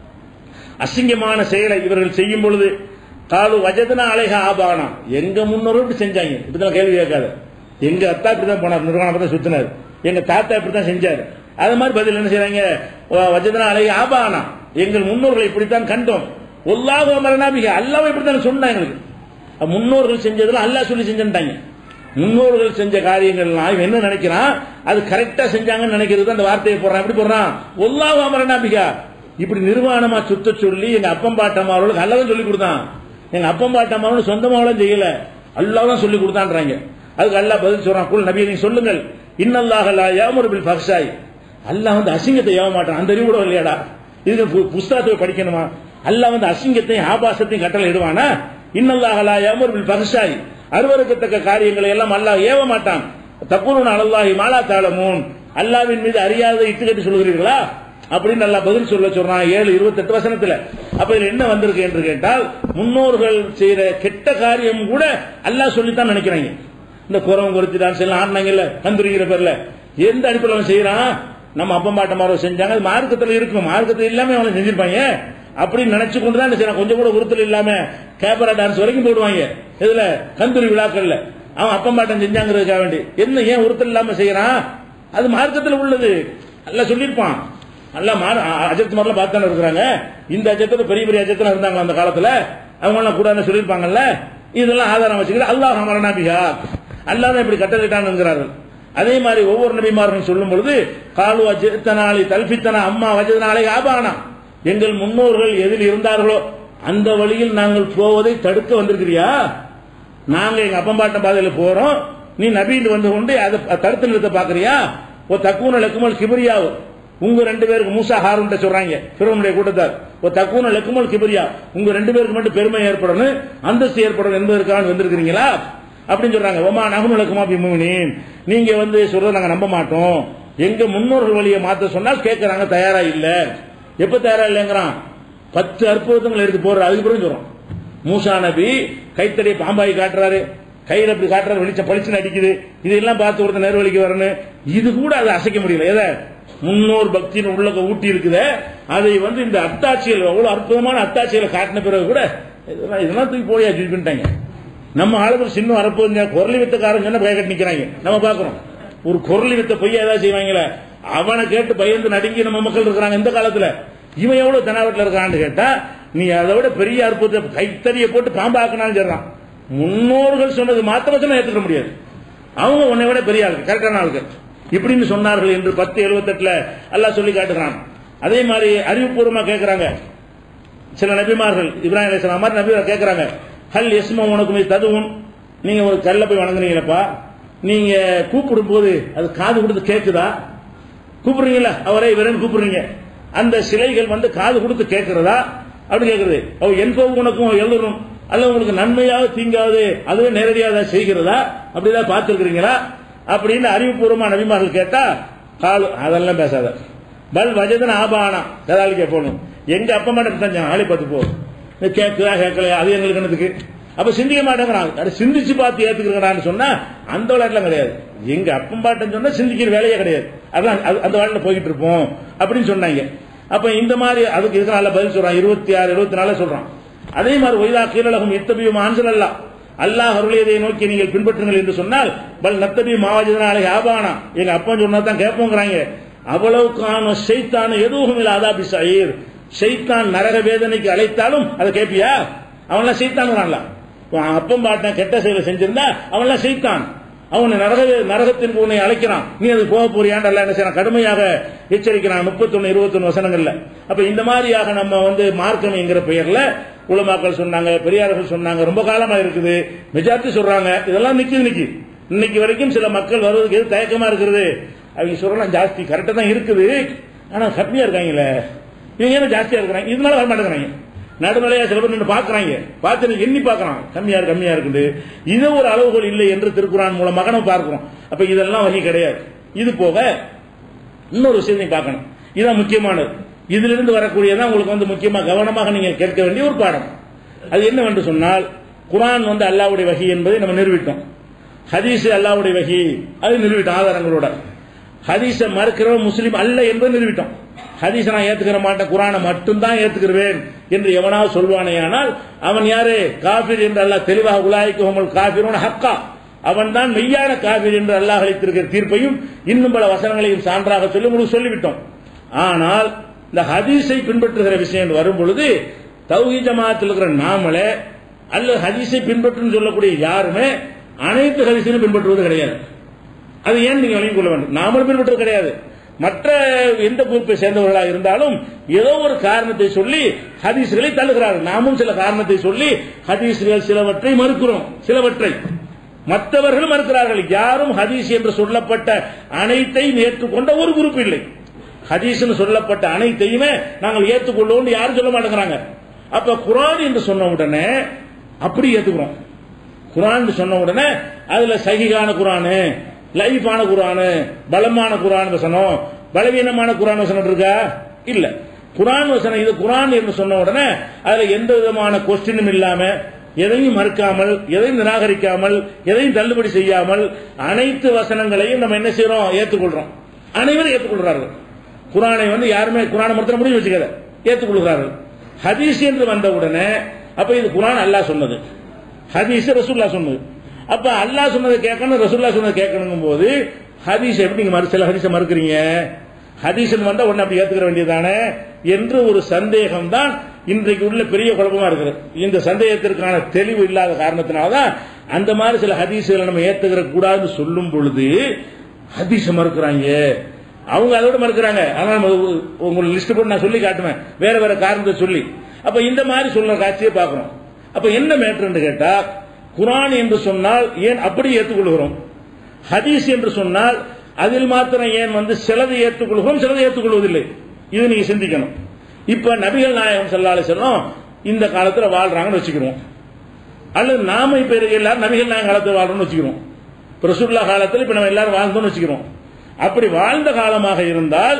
அசிங்கமான செயலை இவர்கள் செய்யும் பொழுது காலு வஜதனா அலைக ஆபானா எங்க முன்னோரும் இப்படி செஞ்சாங்க இப்படிதான் கேள்வி கேட்காத எங்க அத்தா இப்படிதான் போனார் நிர்வாணம் தான் சுத்தினார் எங்க தாத்தா இப்படித்தான் செஞ்சார் அது மாதிரி பதில் என்ன செய்றாங்க வ- வஜதனா அலைக ஆபானா எங்கள் முன்னோர்களை இப்படித்தான் கண்டோம் ஒல்லாஹு அமரனாபிக அல்லாஹ் இப்படித்தான் சொன்னாங்க எங்களுக்கு அப்ப முன்னோர்கள் செஞ்சதெல்லாம் அல்லாஹ் சொல்லி செஞ்சுட்டாங்க முன்னோர்கள் செஞ்ச காரியங்கள்லாம் இவன் என்ன நினைக்கிறான் அது கரெக்டா செஞ்சாங்கன்னு நினைக்கிறது அந்த வார்த்தையை போடுறான் எப்படி போடுறான் ஒல்லாஹு அமரனாபிகா இப்படி நிர்வாணமா சுத்த சொல்லி எங்க அப்பம் பாட்டம்மாவர்களுக்கு அல்லாதான் சொல்லி கொடுத்தான் எங்க அப்பம் பாட்டம்மாவர்களும் சொந்தமாவளும் செய்யல அல்லாஹ் தான் சொல்லி கொடுத்தான்றாங்க அதுக்கு அல்லாஹ் பதில் சொல்றான் குல் நபி நீங்க சொல்லுங்கள் இன்னல்லாஹ் லா யாமுரு பில் ஃபஹ்ஷாய் அல்லாஹ் வந்து அசிங்கத்தை ஏவ மாட்டான் அந்த அறிவு கூட இல்லையாடா இதுக்கு பு- புஸ்தகத்தை படிக்கணுமா அல்லாஹ் வந்து அசிங்கத்தையும் ஆபாசத்தையும் கட்டளை இடுவானா இன்னல்லாஹ் லா யாமுரு பில் ஃபஹ்ஷாய் அருவருக்கத்தக்க காரியங்களை எல்லாம் அல்லாஹ் ஏவ மாட்டான் தக்குருன் அலல்லாஹி மாலா தாளமூன் அல்லாவின் மீது அறியாத இட்டுக்கட்டு சொல்கிறீர்களா அப்படின்னு நல்லா பதில் சொல்ல சொல்றான் ஏழு இருபத்தெட்டு வசனத்துல அப்ப இதுல என்ன வந்திருக்கு என்று கேட்டால் முன்னோர்கள் செய்யற கெட்ட காரியம் கூட அல்லாஹ் சொல்லித்தான் நினைக்கிறாங்க இந்த குறவம் குறித்து டான்ஸ் எல்லாம் ஆடினாங்கல்ல கந்துரிங்கிற பேர்ல எந்த அடிப்படையில் அவன் செய்யறான் நம்ம அப்பம் பாட்ட மாதிரி செஞ்சாங்க அது மார்க்கத்துல இருக்கும் மார்க்கத்துல இல்லாம அவனை செஞ்சிருப்பாங்க அப்படின்னு நினைச்சு கொண்டு தான் என்ன செய்யறான் கொஞ்சம் கூட உறுத்தல் இல்லாம கேபரா டான்ஸ் வரைக்கும் போடுவாங்க இதுல கந்தூரி விழாக்கள்ல அவன் அப்பம் பாட்டம் செஞ்சாங்கிறதுக்காக வேண்டி என்ன ஏன் உறுத்தல் இல்லாம செய்யறான் அது மார்க்கத்தில் உள்ளது அல்ல சொல்லியிருப்பான் அல்ல அஜத் மாதிரிலாம் பார்த்தானே இருக்கிறாங்க இந்த அஜத்துல பெரிய பெரிய அஜத்துல இருந்தாங்க அந்த காலத்துல அவங்க எல்லாம் கூட என்ன சொல்லியிருப்பாங்கல்ல இதெல்லாம் ஆதாரம் வச்சுக்கிட்டு அல்லாஹ் மரணாபிகா அல்லாஹ் தான் இப்படி கட்டளிட்டான்ங்கிறார்கள் அதே மாதிரி ஒவ்வொரு நபிமார்களும் சொல்லும் பொழுது காலு அஜித்தனாலி தல்பித்தனா அம்மா வஜதனாலே ஆபானா எங்கள் முன்னோர்கள் எதில் இருந்தார்களோ அந்த வழியில் நாங்கள் போவதை தடுக்க வந்திருக்கிறியா நாங்க எங்க அப்பம்பாட்டம் பாதையில போறோம் நீ நபீண்டு வந்து கொண்டு அதை தடுத்து நிறுத்த பாக்குறியா ஓ தக்கூன லக்குமல் கிபரியாவு உங்க ரெண்டு பேருக்கு மூசா ஹாரூன் சொல்றாங்க பிறவனுடைய கூட்டத்தார் ஓ தக்கூன லக்குமல் கிபரியா உங்க ரெண்டு பேருக்கு மட்டும் பெருமை ஏற்படணும் அந்தஸ்து ஏற்படணும் என்பதற்காக வந்திருக்கிறீங்களா அப்படின்னு சொல்றாங்க ஒமா நகுனு லக்குமா பிமுனின் நீங்க வந்து சொல்றத நாங்க நம்ப மாட்டோம் எங்க முன்னோர்கள் வழியை மாத்த சொன்னால் கேட்கறாங்க தயாரா இல்ல எப்ப தயாரா இல்லைங்கிறான் பத்து அற்புதங்கள் எடுத்து போடுற அதுக்கு பிறகு சொல்றோம் மூசா நபி கைத்தடி பாம்பாய் காட்டுறாரு கையில இப்படி காட்டுறாரு வெளிச்சம் பளிச்சுன்னு அடிக்குது இதெல்லாம் பார்த்து ஒருத்தர் நேர்வழிக்கு வரணும் இது கூட அதை அசைக்க முடியல எதை முன்னோர் பக்தியின் உள்ளக ஊட்டி இருக்குதே அதை வந்து இந்த அத்தாட்சிகள் அவ்வளவு அற்புதமான அத்தாட்சிகளை காட்டின பிறகு கூட இதெல்லாம் இதெல்லாம் தூக்கி போடியா பண்ணிட்டாங்க நம்ம ஆளுகள் சின்ன வரப்போ குரலி வித்தக்காரங்க என்ன பயக்கட்டு நிக்கிறாங்க நம்ம பாக்குறோம் ஒரு குரலி வித்த பொய்யா ஏதாவது செய்வாங்களே அவனை கேட்டு பயந்து நடுங்கி நம்ம மக்கள் இருக்கிறாங்க இந்த காலத்துல இவன் எவ்வளவு தெனாவட்டில் இருக்கான்னு கேட்டா நீ அதை விட பெரிய அற்புதத்தை கைத்தறியை போட்டு பாம்பாக்கினாலும் சொல்றான் முன்னோர்கள் சொன்னது மாத்திரம் சொன்னா ஏத்துக்க முடியாது அவங்க உன்னை விட பெரிய ஆளுக்கு கரெக்டான ஆளுக்கு இப்படின்னு சொன்னார்கள் என்று பத்து எழுபத்தெட்டுல எல்லாம் சொல்லி காட்டுறான் அதே மாதிரி அறிவுபூர்வமா கேட்கிறாங்க சில நபிமார்கள் இப்ராஹிம் அலைஹிஸ்ஸலாம் மாதிரி நபி கேட்கறாங்க ஹல் எஸ்மா உனக்கு மீது ததுவும் நீங்க ஒரு கல்ல போய் வணங்குறீங்களப்பா நீங்க கூப்பிடும் போது அது காது கொடுத்து கேட்குதா கூப்பிடுறீங்களா அவரை இவரேன்னு கூப்பிடுறீங்க அந்த சிலைகள் வந்து காது கொடுத்து கேட்கிறதா அப்படி கேட்கறது அவ என்பது உனக்கும் எழுதணும் அல்ல உங்களுக்கு நன்மையாவது தீங்காவது அதுவே நேரடியாக செய்கிறதா அப்படிதான் பார்த்துருக்கிறீங்களா அப்படின்னு அறிவுபூர்வமா நபிமார்கள் கேட்டா காலு அதெல்லாம் பேசாத பல் வஜதன் ஆபானா கதாலிக்க போகணும் எங்க அப்பா மாட்ட தான் ஆளை பார்த்து போ இது கேட்குதா கேட்கலையா அது எங்களுக்கு என்னதுக்கு அப்ப சிந்திக்க மாட்டேங்கிறான் அது சிந்திச்சு பார்த்து ஏத்துக்கிறான்னு சொன்னா அந்த விளையாட்டுலாம் கிடையாது எங்க அப்பம் பாட்டம் சொன்னா சிந்திக்கிற வேலையே கிடையாது அதான் அது- அந்த வாழ்ல போய்கிட்டு இருப்போம் அப்படின்னு சொன்னாங்க அப்ப இந்த மாதிரி அதுக்கு இதுக்கு நல்ல பதில் சொல்றான் இருபத்தி ஆறு இருபத்தி நாலு சொல்றான் அதே மாதிரி ஒய்தா கீழலகம் எத்தபியும் ஆன்சல் அல்ல அல்லாஹ் அருளியதை நோக்கி நீங்கள் பின்பற்றுங்கள் என்று சொன்னால் பல் நத்தபி மாவாஜிதனாலே ஆபானா எங்க அப்பா சொன்னா தான் கேட்போங்கிறாங்க அவ்வளவு காண ஷைத்தான எதுவும் இல்ல அதாபி சயீர் ஷைத்தான் நரக வேதனைக்கு அழைத்தாலும் அதை கேட்பியா அவன்லாம் சைத்தான்ங்கிறான்ல உன் அப்பம் பாட்டன் கெட்ட செயலை செஞ்சிருந்தா அவன்லாம் சைத்தான் அவனை நரக நரகத்தின் உன்னை அழைக்கிறான் நீ அது போக போறியாண்டு அல்ல என்ன செய்யறான் கடுமையாக எச்சரிக்கிறான் முப்பத்தொன்னு இருபத்தொன்னு வசனங்கள்ல அப்ப இந்த மாதிரியாக நம்ம வந்து மார்க்கம் என்கிற பெயர்ல உலமாக்கள் சொன்னாங்க பெரியார்கள் சொன்னாங்க ரொம்ப காலமா இருக்குது மெஜாரிட்டி சொல்றாங்க இதெல்லாம் நிக்குது நிக்கி இன்னைக்கு வரைக்கும் சில மக்கள் வருவதற்கு எது தயக்கமா இருக்கிறது அவங்க சொல்லலாம் ஜாஸ்தி கரெக்டா தான் இருக்குது ஆனா கம்மியா இருக்காங்களே இவங்க என்ன ஜாஸ்தியா இருக்கிறாங்க இதனால வர மாட்டேங்கிறாங்க நடுநிலையா சில பேர் நின்று பாக்குறாங்க பார்த்து எண்ணி பார்க்கறான் கம்மியா இருக்கு கம்மியா இருக்குது இது ஒரு அளவுகோல் இல்லை என்று திருக்குறான் மூலமாக நம்ம பார்க்கிறோம் அப்ப இதெல்லாம் வகை கிடையாது இது போக இன்னொரு விஷயத்தையும் பார்க்கணும் இதுதான் முக்கியமானது இதிலிருந்து வரக்கூடியதான் உங்களுக்கு வந்து முக்கியமா கவனமாக நீங்க கேட்க வேண்டிய ஒரு பாடம் அது என்னவென்று சொன்னால் குரான் வந்து அல்லாவுடைய வகி என்பதை நம்ம நிரூபித்தோம் ஹதீஸ் அல்லாவுடைய வகி அது நிரூபித்தோம் ஆதாரங்களோட ஹதீஸை மறுக்கிறவன் முஸ்லீம் அல்ல என்பதை நிரூபித்தோம் ஹதீஸை நான் ஏத்துக்கிற மாட்டேன் குரானை மட்டும்தான் ஏத்துக்கிறேன் என்று எவனாவது சொல்வானேயானால் அவன் யாரு காபிர் என்று அல்லாஹ் தெளிவாக உலாய்க்கு ஹோமல் காபிரோன ஹக்கா அவன் தான் மெய்யான காபிர் என்று அல்லாஹ் அளித்திருக்கிற தீர்ப்பையும் இன்னும் பல வசனங்களையும் சான்றாக சொல்லி உங்களுக்கு சொல்லிவிட்டோம் ஆனால் இந்த ஹதீஸை பின்பற்றுகிற விஷயம் வரும் பொழுது தௌஹி ஜமாத்தில் இருக்கிற நாமளே அல்லது ஹதீஸை பின்பற்றும் சொல்லக்கூடிய யாருமே அனைத்து ஹதீஸையும் பின்பற்றுவது கிடையாது அது ஏன் நீங்க விளங்கிக் கொள்ள வேண்டும் நாமளும் பின்பற்றுவது கிடையாது மற்ற எந்த குரூப்பை சேர்ந்தவர்களாக இருந்தாலும் ஏதோ ஒரு காரணத்தை சொல்லி ஹதீஸ்களை தள்ளுகிறார்கள் நாமும் சில காரணத்தை சொல்லி ஹதீஸ்கள் சிலவற்றை மறுக்கிறோம் சிலவற்றை மற்றவர்கள் மறுக்கிறார்கள் யாரும் ஹதீஸ் என்று சொல்லப்பட்ட அனைத்தையும் ஏற்றுக்கொண்ட ஒரு குரூப் இல்லை ஹதீஸ்னு சொல்லப்பட்ட அனைத்தையுமே நாங்கள் ஏற்றுக்கொள்வோம் யாரும் சொல்ல மாட்டேங்கிறாங்க அப்ப குரான் என்று சொன்ன உடனே அப்படி ஏத்துக்கிறோம் குரான் சொன்ன உடனே அதுல சகிகான குரானு லைஃபான குரானு பலமான குரான் வசனம் பலவீனமான குரான் வசனம் இருக்கா இல்ல குரான் வசனம் இது குரான் என்று சொன்ன உடனே அதுல எந்த விதமான கொஸ்டினும் இல்லாம எதையும் மறுக்காமல் எதையும் நிராகரிக்காமல் எதையும் தள்ளுபடி செய்யாமல் அனைத்து வசனங்களையும் நம்ம என்ன செய்யறோம் ஏற்றுக்கொள்றோம் அனைவரும் ஏற்றுக்கொள்றார்கள் குரானை வந்து யாருமே குரானை மறுத்த முடிவு வச்சுக்கல ஏற்றுக்கொள்கிறார்கள் ஹதீஸ் என்று வந்த உடனே அப்ப இது குரான் அல்லாஹ் சொன்னது ஹதீஸ் ரசூல்லா சொன்னது அப்ப அல்லாஹ் சொன்னதை கேட்கணும் ரசூல்லா சொன்னதை கேட்கணும் போது ஹதீஸ் எப்படி நீங்க மறு சில ஹதீஸை மறுக்கிறீங்க ஹதீஸ் வந்தா உடனே அப்படி ஏத்துக்கிற வேண்டியதானே என்று ஒரு சந்தேகம் தான் இன்றைக்கு உள்ள பெரிய குழப்பமா இருக்கிறது இந்த சந்தேகத்திற்கான தெளிவு இல்லாத காரணத்தினாலதான் அந்த மாதிரி சில ஹதீஸ்களை நம்ம ஏத்துக்கிற கூடாதுன்னு சொல்லும் பொழுது ஹதீஸை மறுக்கிறாங்க அவங்க அதோட மறுக்கிறாங்க ஆனால் உங்களுக்கு லிஸ்ட் போட்டு நான் சொல்லி காட்டுவேன் வேற வேற காரணத்தை சொல்லி அப்ப இந்த மாதிரி சொல்ற காட்சியை பார்க்கிறோம் அப்ப என்ன மேட்ரு கேட்டா குரான் என்று சொன்னால் ஏன் அப்படி ஏற்றுக்கொள்கிறோம் ஹதீஸ் என்று சொன்னால் அதில் மாத்திரம் ஏன் வந்து சிலதை ஏற்றுக்கொள்கிறோம் சிலதை ஏற்றுக்கொள்வதில்லை இது நீங்க சிந்திக்கணும் இப்ப நபிகள் நாயகம் செல்லாலே செல்லும் இந்த காலத்துல வாழ்றாங்கன்னு வச்சுக்கிறோம் அல்லது நாம இப்ப எல்லாரும் நபிகள் நாயகம் காலத்தில் வாழ்றோம்னு வச்சுக்கிறோம் பிரசுல்லா காலத்தில் இப்ப நம்ம எல்லாரும் வாழ்ந்தோம்னு வச்சுக்கிறோம் அப்படி வாழ்ந்த காலமாக இருந்தால்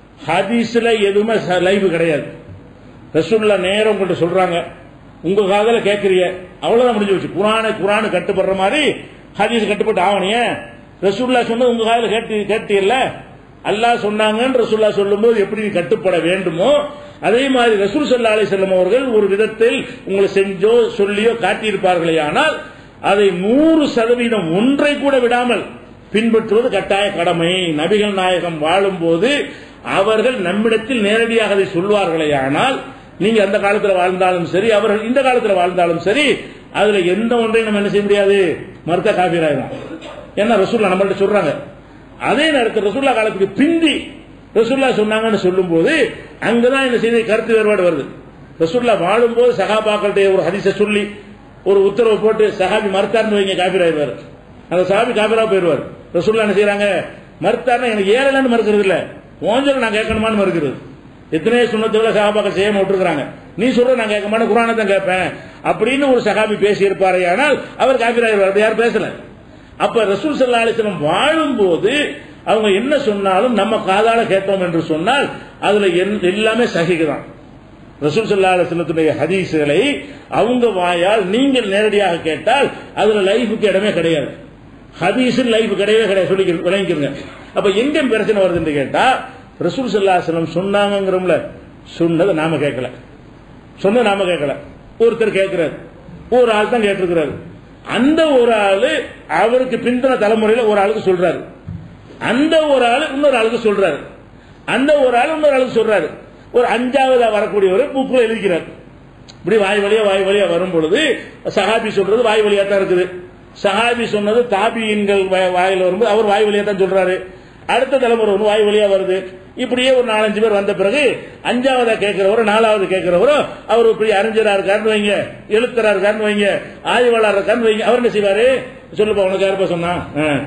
ஹதீஸ்ல எதுவுமே லைவ் கிடையாது ரசூல்லா நேரம் உங்கள்கிட்ட சொல்றாங்க உங்க காதல கேட்கறிய அவ்வளவுதான் முடிஞ்சு வச்சு குரானை குரானு கட்டுப்படுற மாதிரி ஹதீஸ் கட்டுப்பட்டு ஆவணிய ரசூல்லா சொன்னது உங்க காதல கேட்டு கேட்டீல்ல அல்லாஹ் சொன்னாங்கன்னு ரசூல்லா சொல்லும்போது எப்படி கட்டுப்பட வேண்டுமோ அதே மாதிரி ரசூல் சல்லா அலி செல்லம் அவர்கள் ஒரு விதத்தில் உங்களை செஞ்சோ சொல்லியோ காட்டியிருப்பார்களே ஆனால் அதை நூறு சதவீதம் ஒன்றை கூட விடாமல் பின்பற்றுவது கட்டாய கடமை நபிகள் நாயகம் வாழும் போது அவர்கள் நம்மிடத்தில் நேரடியாக அதை சொல்வார்களே ஆனால் நீங்க அந்த காலத்தில் வாழ்ந்தாலும் சரி அவர்கள் இந்த காலத்தில் வாழ்ந்தாலும் சரி அதுல எந்த ஒன்றையும் நம்ம என்ன செய்ய முடியாது மறுத்த காப்பீராயிரும் ஏன்னா ரசூல்லா நம்மள்ட்ட சொல்றாங்க அதே நேரத்தில் ரசூல்லா காலத்துக்கு பிந்தி ரசூல்லா சொன்னாங்கன்னு சொல்லும் போது அங்கதான் இந்த செய்தி கருத்து வேறுபாடு வருது ரசூல்லா வாழும் போது சகாபாக்கள்கிட்ட ஒரு ஹதிச சொல்லி ஒரு உத்தரவு போட்டு சகாபி மறுத்தார்னு வைங்க காப்பீராயிருவார் அந்த சகாபி காப்பீரா போயிருவார் ரசூல்லா என்ன செய்யறாங்க மறுத்தார்னா எனக்கு ஏறலன்னு மறுக்கிறது இல்ல ஓஞ்சல் நான் கேட்கணுமான்னு மறுக்கிறது எத்தனையோ சுண்ணத்துகளை சகாபாக்கள் செய்யாம விட்டுருக்காங்க நீ சொல்ற நான் கேட்க மாட்டேன் குரானை தான் கேட்பேன் அப்படின்னு ஒரு சகாபி பேசி இருப்பாரே ஆனால் அவர் காப்பீராயிருவார் அப்படி யாரும் பேசல அப்ப ரசூல் சல்லா அலிஸ்லம் வாழும் போது அவங்க என்ன சொன்னாலும் நம்ம காதால கேட்டோம் என்று சொன்னால் அதுல எல்லாமே சகிக்குதான் ரசூல் சல்லா அலிஸ்லத்துடைய ஹதீஸ்களை அவங்க வாயால் நீங்கள் நேரடியாக கேட்டால் அதுல லைஃபுக்கு இடமே கிடையாது ஹதீஸில் லைஃப் கிடையவே கிடையாது சொல்லி விளங்கிக்கிறங்க அப்ப எங்க பிரச்சனை வருதுன்னு கேட்டா ரசூல் சல்லா அலிஸ்லம் சொன்னாங்கிறோம்ல சொன்னதை நாம கேட்கல சொன்னதை நாம கேட்கல ஒருத்தர் கேட்கிறார் ஒரு ஆள் தான் கேட்டிருக்கிறாரு அந்த ஒரு ஆளு அவருக்கு பிந்தின தலைமுறையில ஒரு ஆளுக்கு சொல்றாரு அந்த ஒரு ஆளு இன்னொரு ஆளுக்கு சொல்றாரு அந்த ஒரு ஆள் இன்னொரு ஆளுக்கு சொல்றாரு ஒரு அஞ்சாவதா வரக்கூடியவர் புக்கில் எழுதிக்கிறார் இப்படி வாய் வழியா வாய் வழியா வரும் பொழுது சஹாபி சொல்றது வாய் வழியா தான் இருக்குது சஹாபி சொன்னது தாபியின்கள் வாயில் வரும்போது அவர் வாய் வழியா தான் சொல்றாரு அடுத்த தலைமுறை ஒன்று வாய் வழியா வருது இப்படியே ஒரு நாலஞ்சு பேர் வந்த பிறகு அஞ்சாவதா கேட்கிறவரோ நாலாவது கேட்கிறவரோ அவர் இப்படி அறிஞரா இருக்காருன்னு வைங்க எழுத்தரா இருக்காருன்னு வைங்க ஆய்வாளர் இருக்காருன்னு வைங்க அவர் என்ன செய்வாரு சொல்லுப்பா உனக்கு யாருப்பா சொன்னா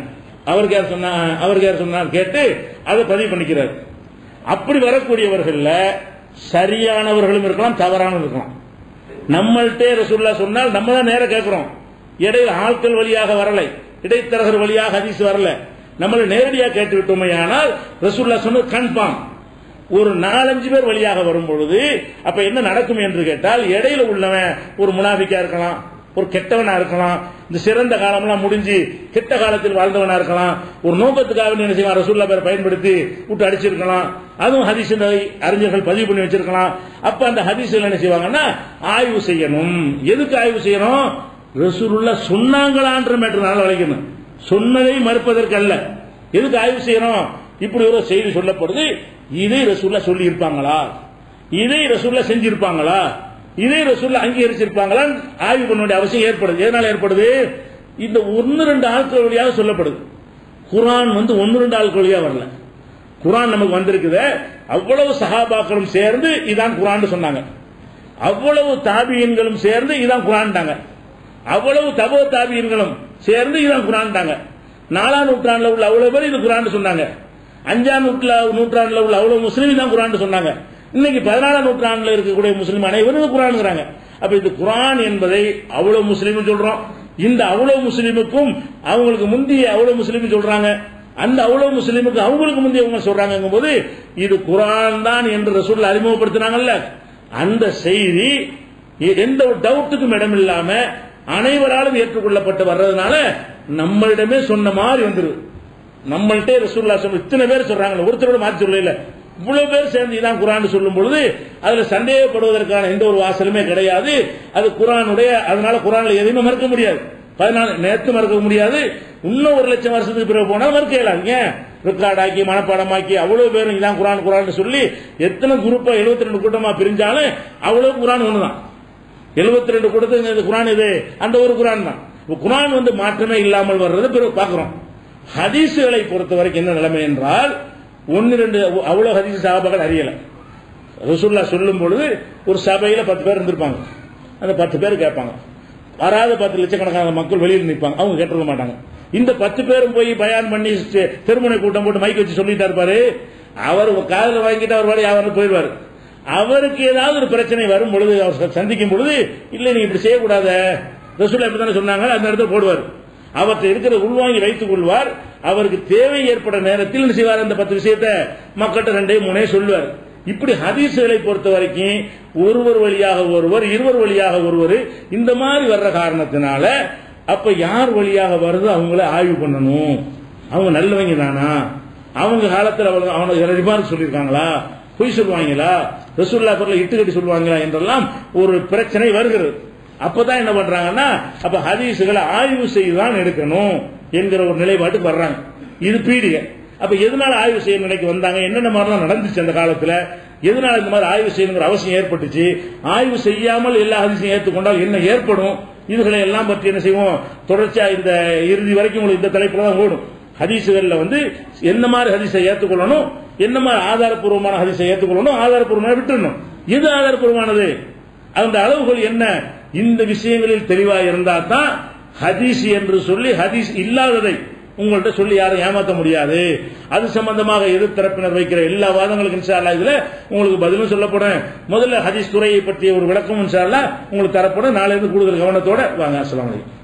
அவருக்கு யார் சொன்னா அவருக்கு யார் சொன்னார் கேட்டு அதை பதிவு பண்ணிக்கிறார் அப்படி வரக்கூடியவர்கள்ல சரியானவர்களும் இருக்கலாம் தவறானவர்களும் இருக்கலாம் நம்மள்கிட்ட ரசூல்லா சொன்னால் நம்ம தான் நேரம் கேட்கிறோம் இடையில ஆட்கள் வழியாக வரலை இடைத்தரகர் வழியாக ஹதீஸ் வரல நம்மளை நேரடியாக கேட்டு விட்டோமே ஆனால் ரசூல்லா சொன்னது கன்ஃபார்ம் ஒரு நாலஞ்சு பேர் வழியாக வரும் பொழுது அப்ப என்ன நடக்கும் என்று கேட்டால் இடையில உள்ளவன் ஒரு முனாபிக்கா இருக்கலாம் ஒரு கெட்டவனா இருக்கலாம் இந்த சிறந்த காலம்லாம் முடிஞ்சு கெட்ட காலத்தில் வாழ்ந்தவனா இருக்கலாம் ஒரு நோக்கத்துக்காக என்ன செய்வான் ரசூல்லா பேரை பயன்படுத்தி விட்டு அடிச்சிருக்கலாம் அதுவும் ஹதீஸ் அறிஞர்கள் பதிவு பண்ணி வச்சிருக்கலாம் அப்ப அந்த ஹதீஸ் என்ன செய்வாங்கன்னா ஆய்வு செய்யணும் எதுக்கு ஆய்வு செய்யணும் ரசூலுல்லா சொன்னாங்களான்ற மேட்டர் நல்லா வளைக்கணும் சொன்னதை மறுப்பதற்கு அல்ல எதுக்கு ஆய்வு செய்யணும் இப்படி ஒரு செய்தி சொல்லப்படுது இதை ரசூல்லா சொல்லி இருப்பாங்களா இதை ரசூல்லா செஞ்சிருப்பாங்களா இதை ரசூல்லா அங்கீகரிச்சிருப்பாங்களா ஆய்வு பண்ண வேண்டிய அவசியம் ஏற்படுது எதனால ஏற்படுது இந்த ஒன்னு ரெண்டு ஆட்கள் வழியாக சொல்லப்படுது குரான் வந்து ஒன்னு ரெண்டு ஆட்கள் வழியா வரல குரான் நமக்கு வந்திருக்குது அவ்வளவு சஹாபாக்களும் சேர்ந்து இதான் குரான் சொன்னாங்க அவ்வளவு தாபியன்களும் சேர்ந்து இதான் குரான்டாங்க அவ்வளவு தபோ தாபியன்களும் சேர்ந்து இதான் குரான்டாங்க நாலாம் நூற்றாண்டுல உள்ள அவ்வளவு பேர் இது குரான் சொன்னாங்க அஞ்சாம் நூற்ற நூற்றாண்டுல உள்ள அவ்வளவு முஸ்லீம் தான் குரான் சொன்னாங்க இன்னைக்கு பதினாலாம் நூற்றாண்டுல இருக்கக்கூடிய முஸ்லீம் அனைவரும் குரான்ங்கிறாங்க அப்ப இது குரான் என்பதை அவ்வளவு முஸ்லீம் சொல்றோம் இந்த அவ்வளவு முஸ்லீமுக்கும் அவங்களுக்கு முந்தைய அவ்வளவு முஸ்லீம் சொல்றாங்க அந்த அவ்வளவு முஸ்லீமுக்கு அவங்களுக்கு முந்தைய அவங்க சொல்றாங்க போது இது குரான் தான் என்று ரசூல் அறிமுகப்படுத்தினாங்கல்ல அந்த செய்தி எந்த ஒரு டவுட்டுக்கும் இடம் இல்லாம அனைவராலும் ஏற்றுக்கொள்ளப்பட்டு வர்றதுனால நம்மளிடமே சொன்ன மாதிரி வந்துருது நம்மள்கிட்ட ரசூல்லா சொல்ல இத்தனை பேர் சொல்றாங்க ஒருத்தரோட மாற்றி சொல்லல இவ்வளவு பேர் சேர்ந்து இதான் குரான் சொல்லும் பொழுது அதுல சந்தேகப்படுவதற்கான எந்த ஒரு வாசலுமே கிடையாது அது குரானுடைய அதனால குரான்ல எதையுமே மறுக்க முடியாது பதினாலு நேற்று மறுக்க முடியாது இன்னும் ஒரு லட்சம் வருஷத்துக்கு பிறகு போனால் மறுக்க இயலாது ஏன் ரெக்கார்டாக்கி மனப்பாடமாக்கி அவ்வளவு பேரும் இதான் குரான் குரான் சொல்லி எத்தனை குரூப்பா எழுபத்தி ரெண்டு கூட்டமா பிரிஞ்சாலும் அவ்வளவு குரான் ஒண்ணுதான் எழுபத்தி ரெண்டு கூட்டத்துக்கு இந்த குரான் இது அந்த ஒரு குரான் தான் குரான் வந்து மாற்றமே இல்லாமல் வர்றது பிறகு பார்க்கிறோம் ஹதீசுகளை பொறுத்த வரைக்கும் என்ன நிலைமை என்றால் ஒன்னு ரெண்டு அவ்வளவு ஹதீஸ் சாபாக்கள் அறியல ரசூல்லா சொல்லும் பொழுது ஒரு சபையில பத்து பேர் இருந்திருப்பாங்க அந்த பத்து பேர் கேட்பாங்க வராத பத்து லட்சக்கணக்கான மக்கள் வெளியில் நிற்பாங்க அவங்க கேட்டிருக்க மாட்டாங்க இந்த பத்து பேரும் போய் பயான் பண்ணி திருமண கூட்டம் போட்டு மைக் வச்சு சொல்லிட்டு இருப்பாரு அவர் காதல வாங்கிட்டு அவர் வாடி அவர் போயிடுவார் அவருக்கு ஏதாவது ஒரு பிரச்சனை வரும் பொழுது அவர் சந்திக்கும் பொழுது இல்லை நீங்க இப்படி செய்யக்கூடாத ரசூல்லா இப்படி தானே சொன்னாங்க அந்த இடத்துல போடுவார் அவற்றை இருக்கிற உள்வாங்கி வைத்துக் கொள்வார் அவருக்கு தேவை ஏற்பட நேரத்தில் என்ன செய்வார் அந்த பத்து விஷயத்தை மக்கள்கிட்ட ரெண்டே மூணே சொல்லுவார் இப்படி ஹதீசுகளை பொறுத்த வரைக்கும் ஒருவர் வழியாக ஒருவர் இருவர் வழியாக ஒருவர் இந்த மாதிரி வர்ற காரணத்தினால அப்ப யார் வழியாக வருதோ அவங்கள ஆய்வு பண்ணணும் அவங்க நல்லவங்க தானா அவங்க காலத்தில் அவங்க அவனுக்கு ரிமார்க் சொல்லியிருக்காங்களா பொய் சொல்லுவாங்களா ரசூல்லா பொருளை இட்டு கட்டி சொல்லுவாங்களா என்றெல்லாம் ஒரு பிரச்சனை வருகிறது அப்பதான் என்ன பண்றாங்கன்னா அப்ப ஹதீசுகளை ஆய்வு செய்துதான் எடுக்கணும் என்கிற ஒரு நிலைப்பாட்டுக்கு வர்றாங்க இது பீடிகை அப்ப எதனால ஆய்வு செய்ய நிலைக்கு வந்தாங்க என்னென்ன மாதிரிலாம் நடந்துச்சு அந்த காலத்துல எதனால இந்த மாதிரி ஆய்வு செய்யணுங்கிற அவசியம் ஏற்பட்டுச்சு ஆய்வு செய்யாமல் எல்லா ஹதீஸையும் ஏற்றுக்கொண்டால் என்ன ஏற்படும் இதுகளை எல்லாம் பற்றி என்ன செய்வோம் தொடர்ச்சியா இந்த இறுதி வரைக்கும் உங்களுக்கு இந்த தலைப்புல தான் ஓடும் ஹதீசுகள்ல வந்து என்ன மாதிரி ஹதீஸை ஏற்றுக்கொள்ளணும் என்ன மாதிரி ஆதாரப்பூர்வமான ஹதீஸை ஏற்றுக்கொள்ளணும் ஆதாரப்பூர்வமான விட்டுறணும் எது ஆதாரப்பூர்வமானது அந்த அளவுகள் என்ன இந்த விஷயங்களில் தெளிவா இருந்தா தான் ஹதீஸ் என்று சொல்லி ஹதீஸ் இல்லாததை உங்கள்கிட்ட சொல்லி யாரும் ஏமாத்த முடியாது அது சம்பந்தமாக எதிர் தரப்பினர் வைக்கிற எல்லா வாதங்களுக்கும் இன்ஷா அல்லாஹ் இதுல உங்களுக்கு பதிலும் சொல்லப்படும் முதல்ல ஹதீஸ் துறையை பற்றிய ஒரு விளக்கம் இன்ஷா அல்லாஹ் உங்களுக்கு தரப்படும் நாளை இருந்து கூடுதல் கவனத்தோட வாங்க அஸ்ஸலாமு அலைக்கும்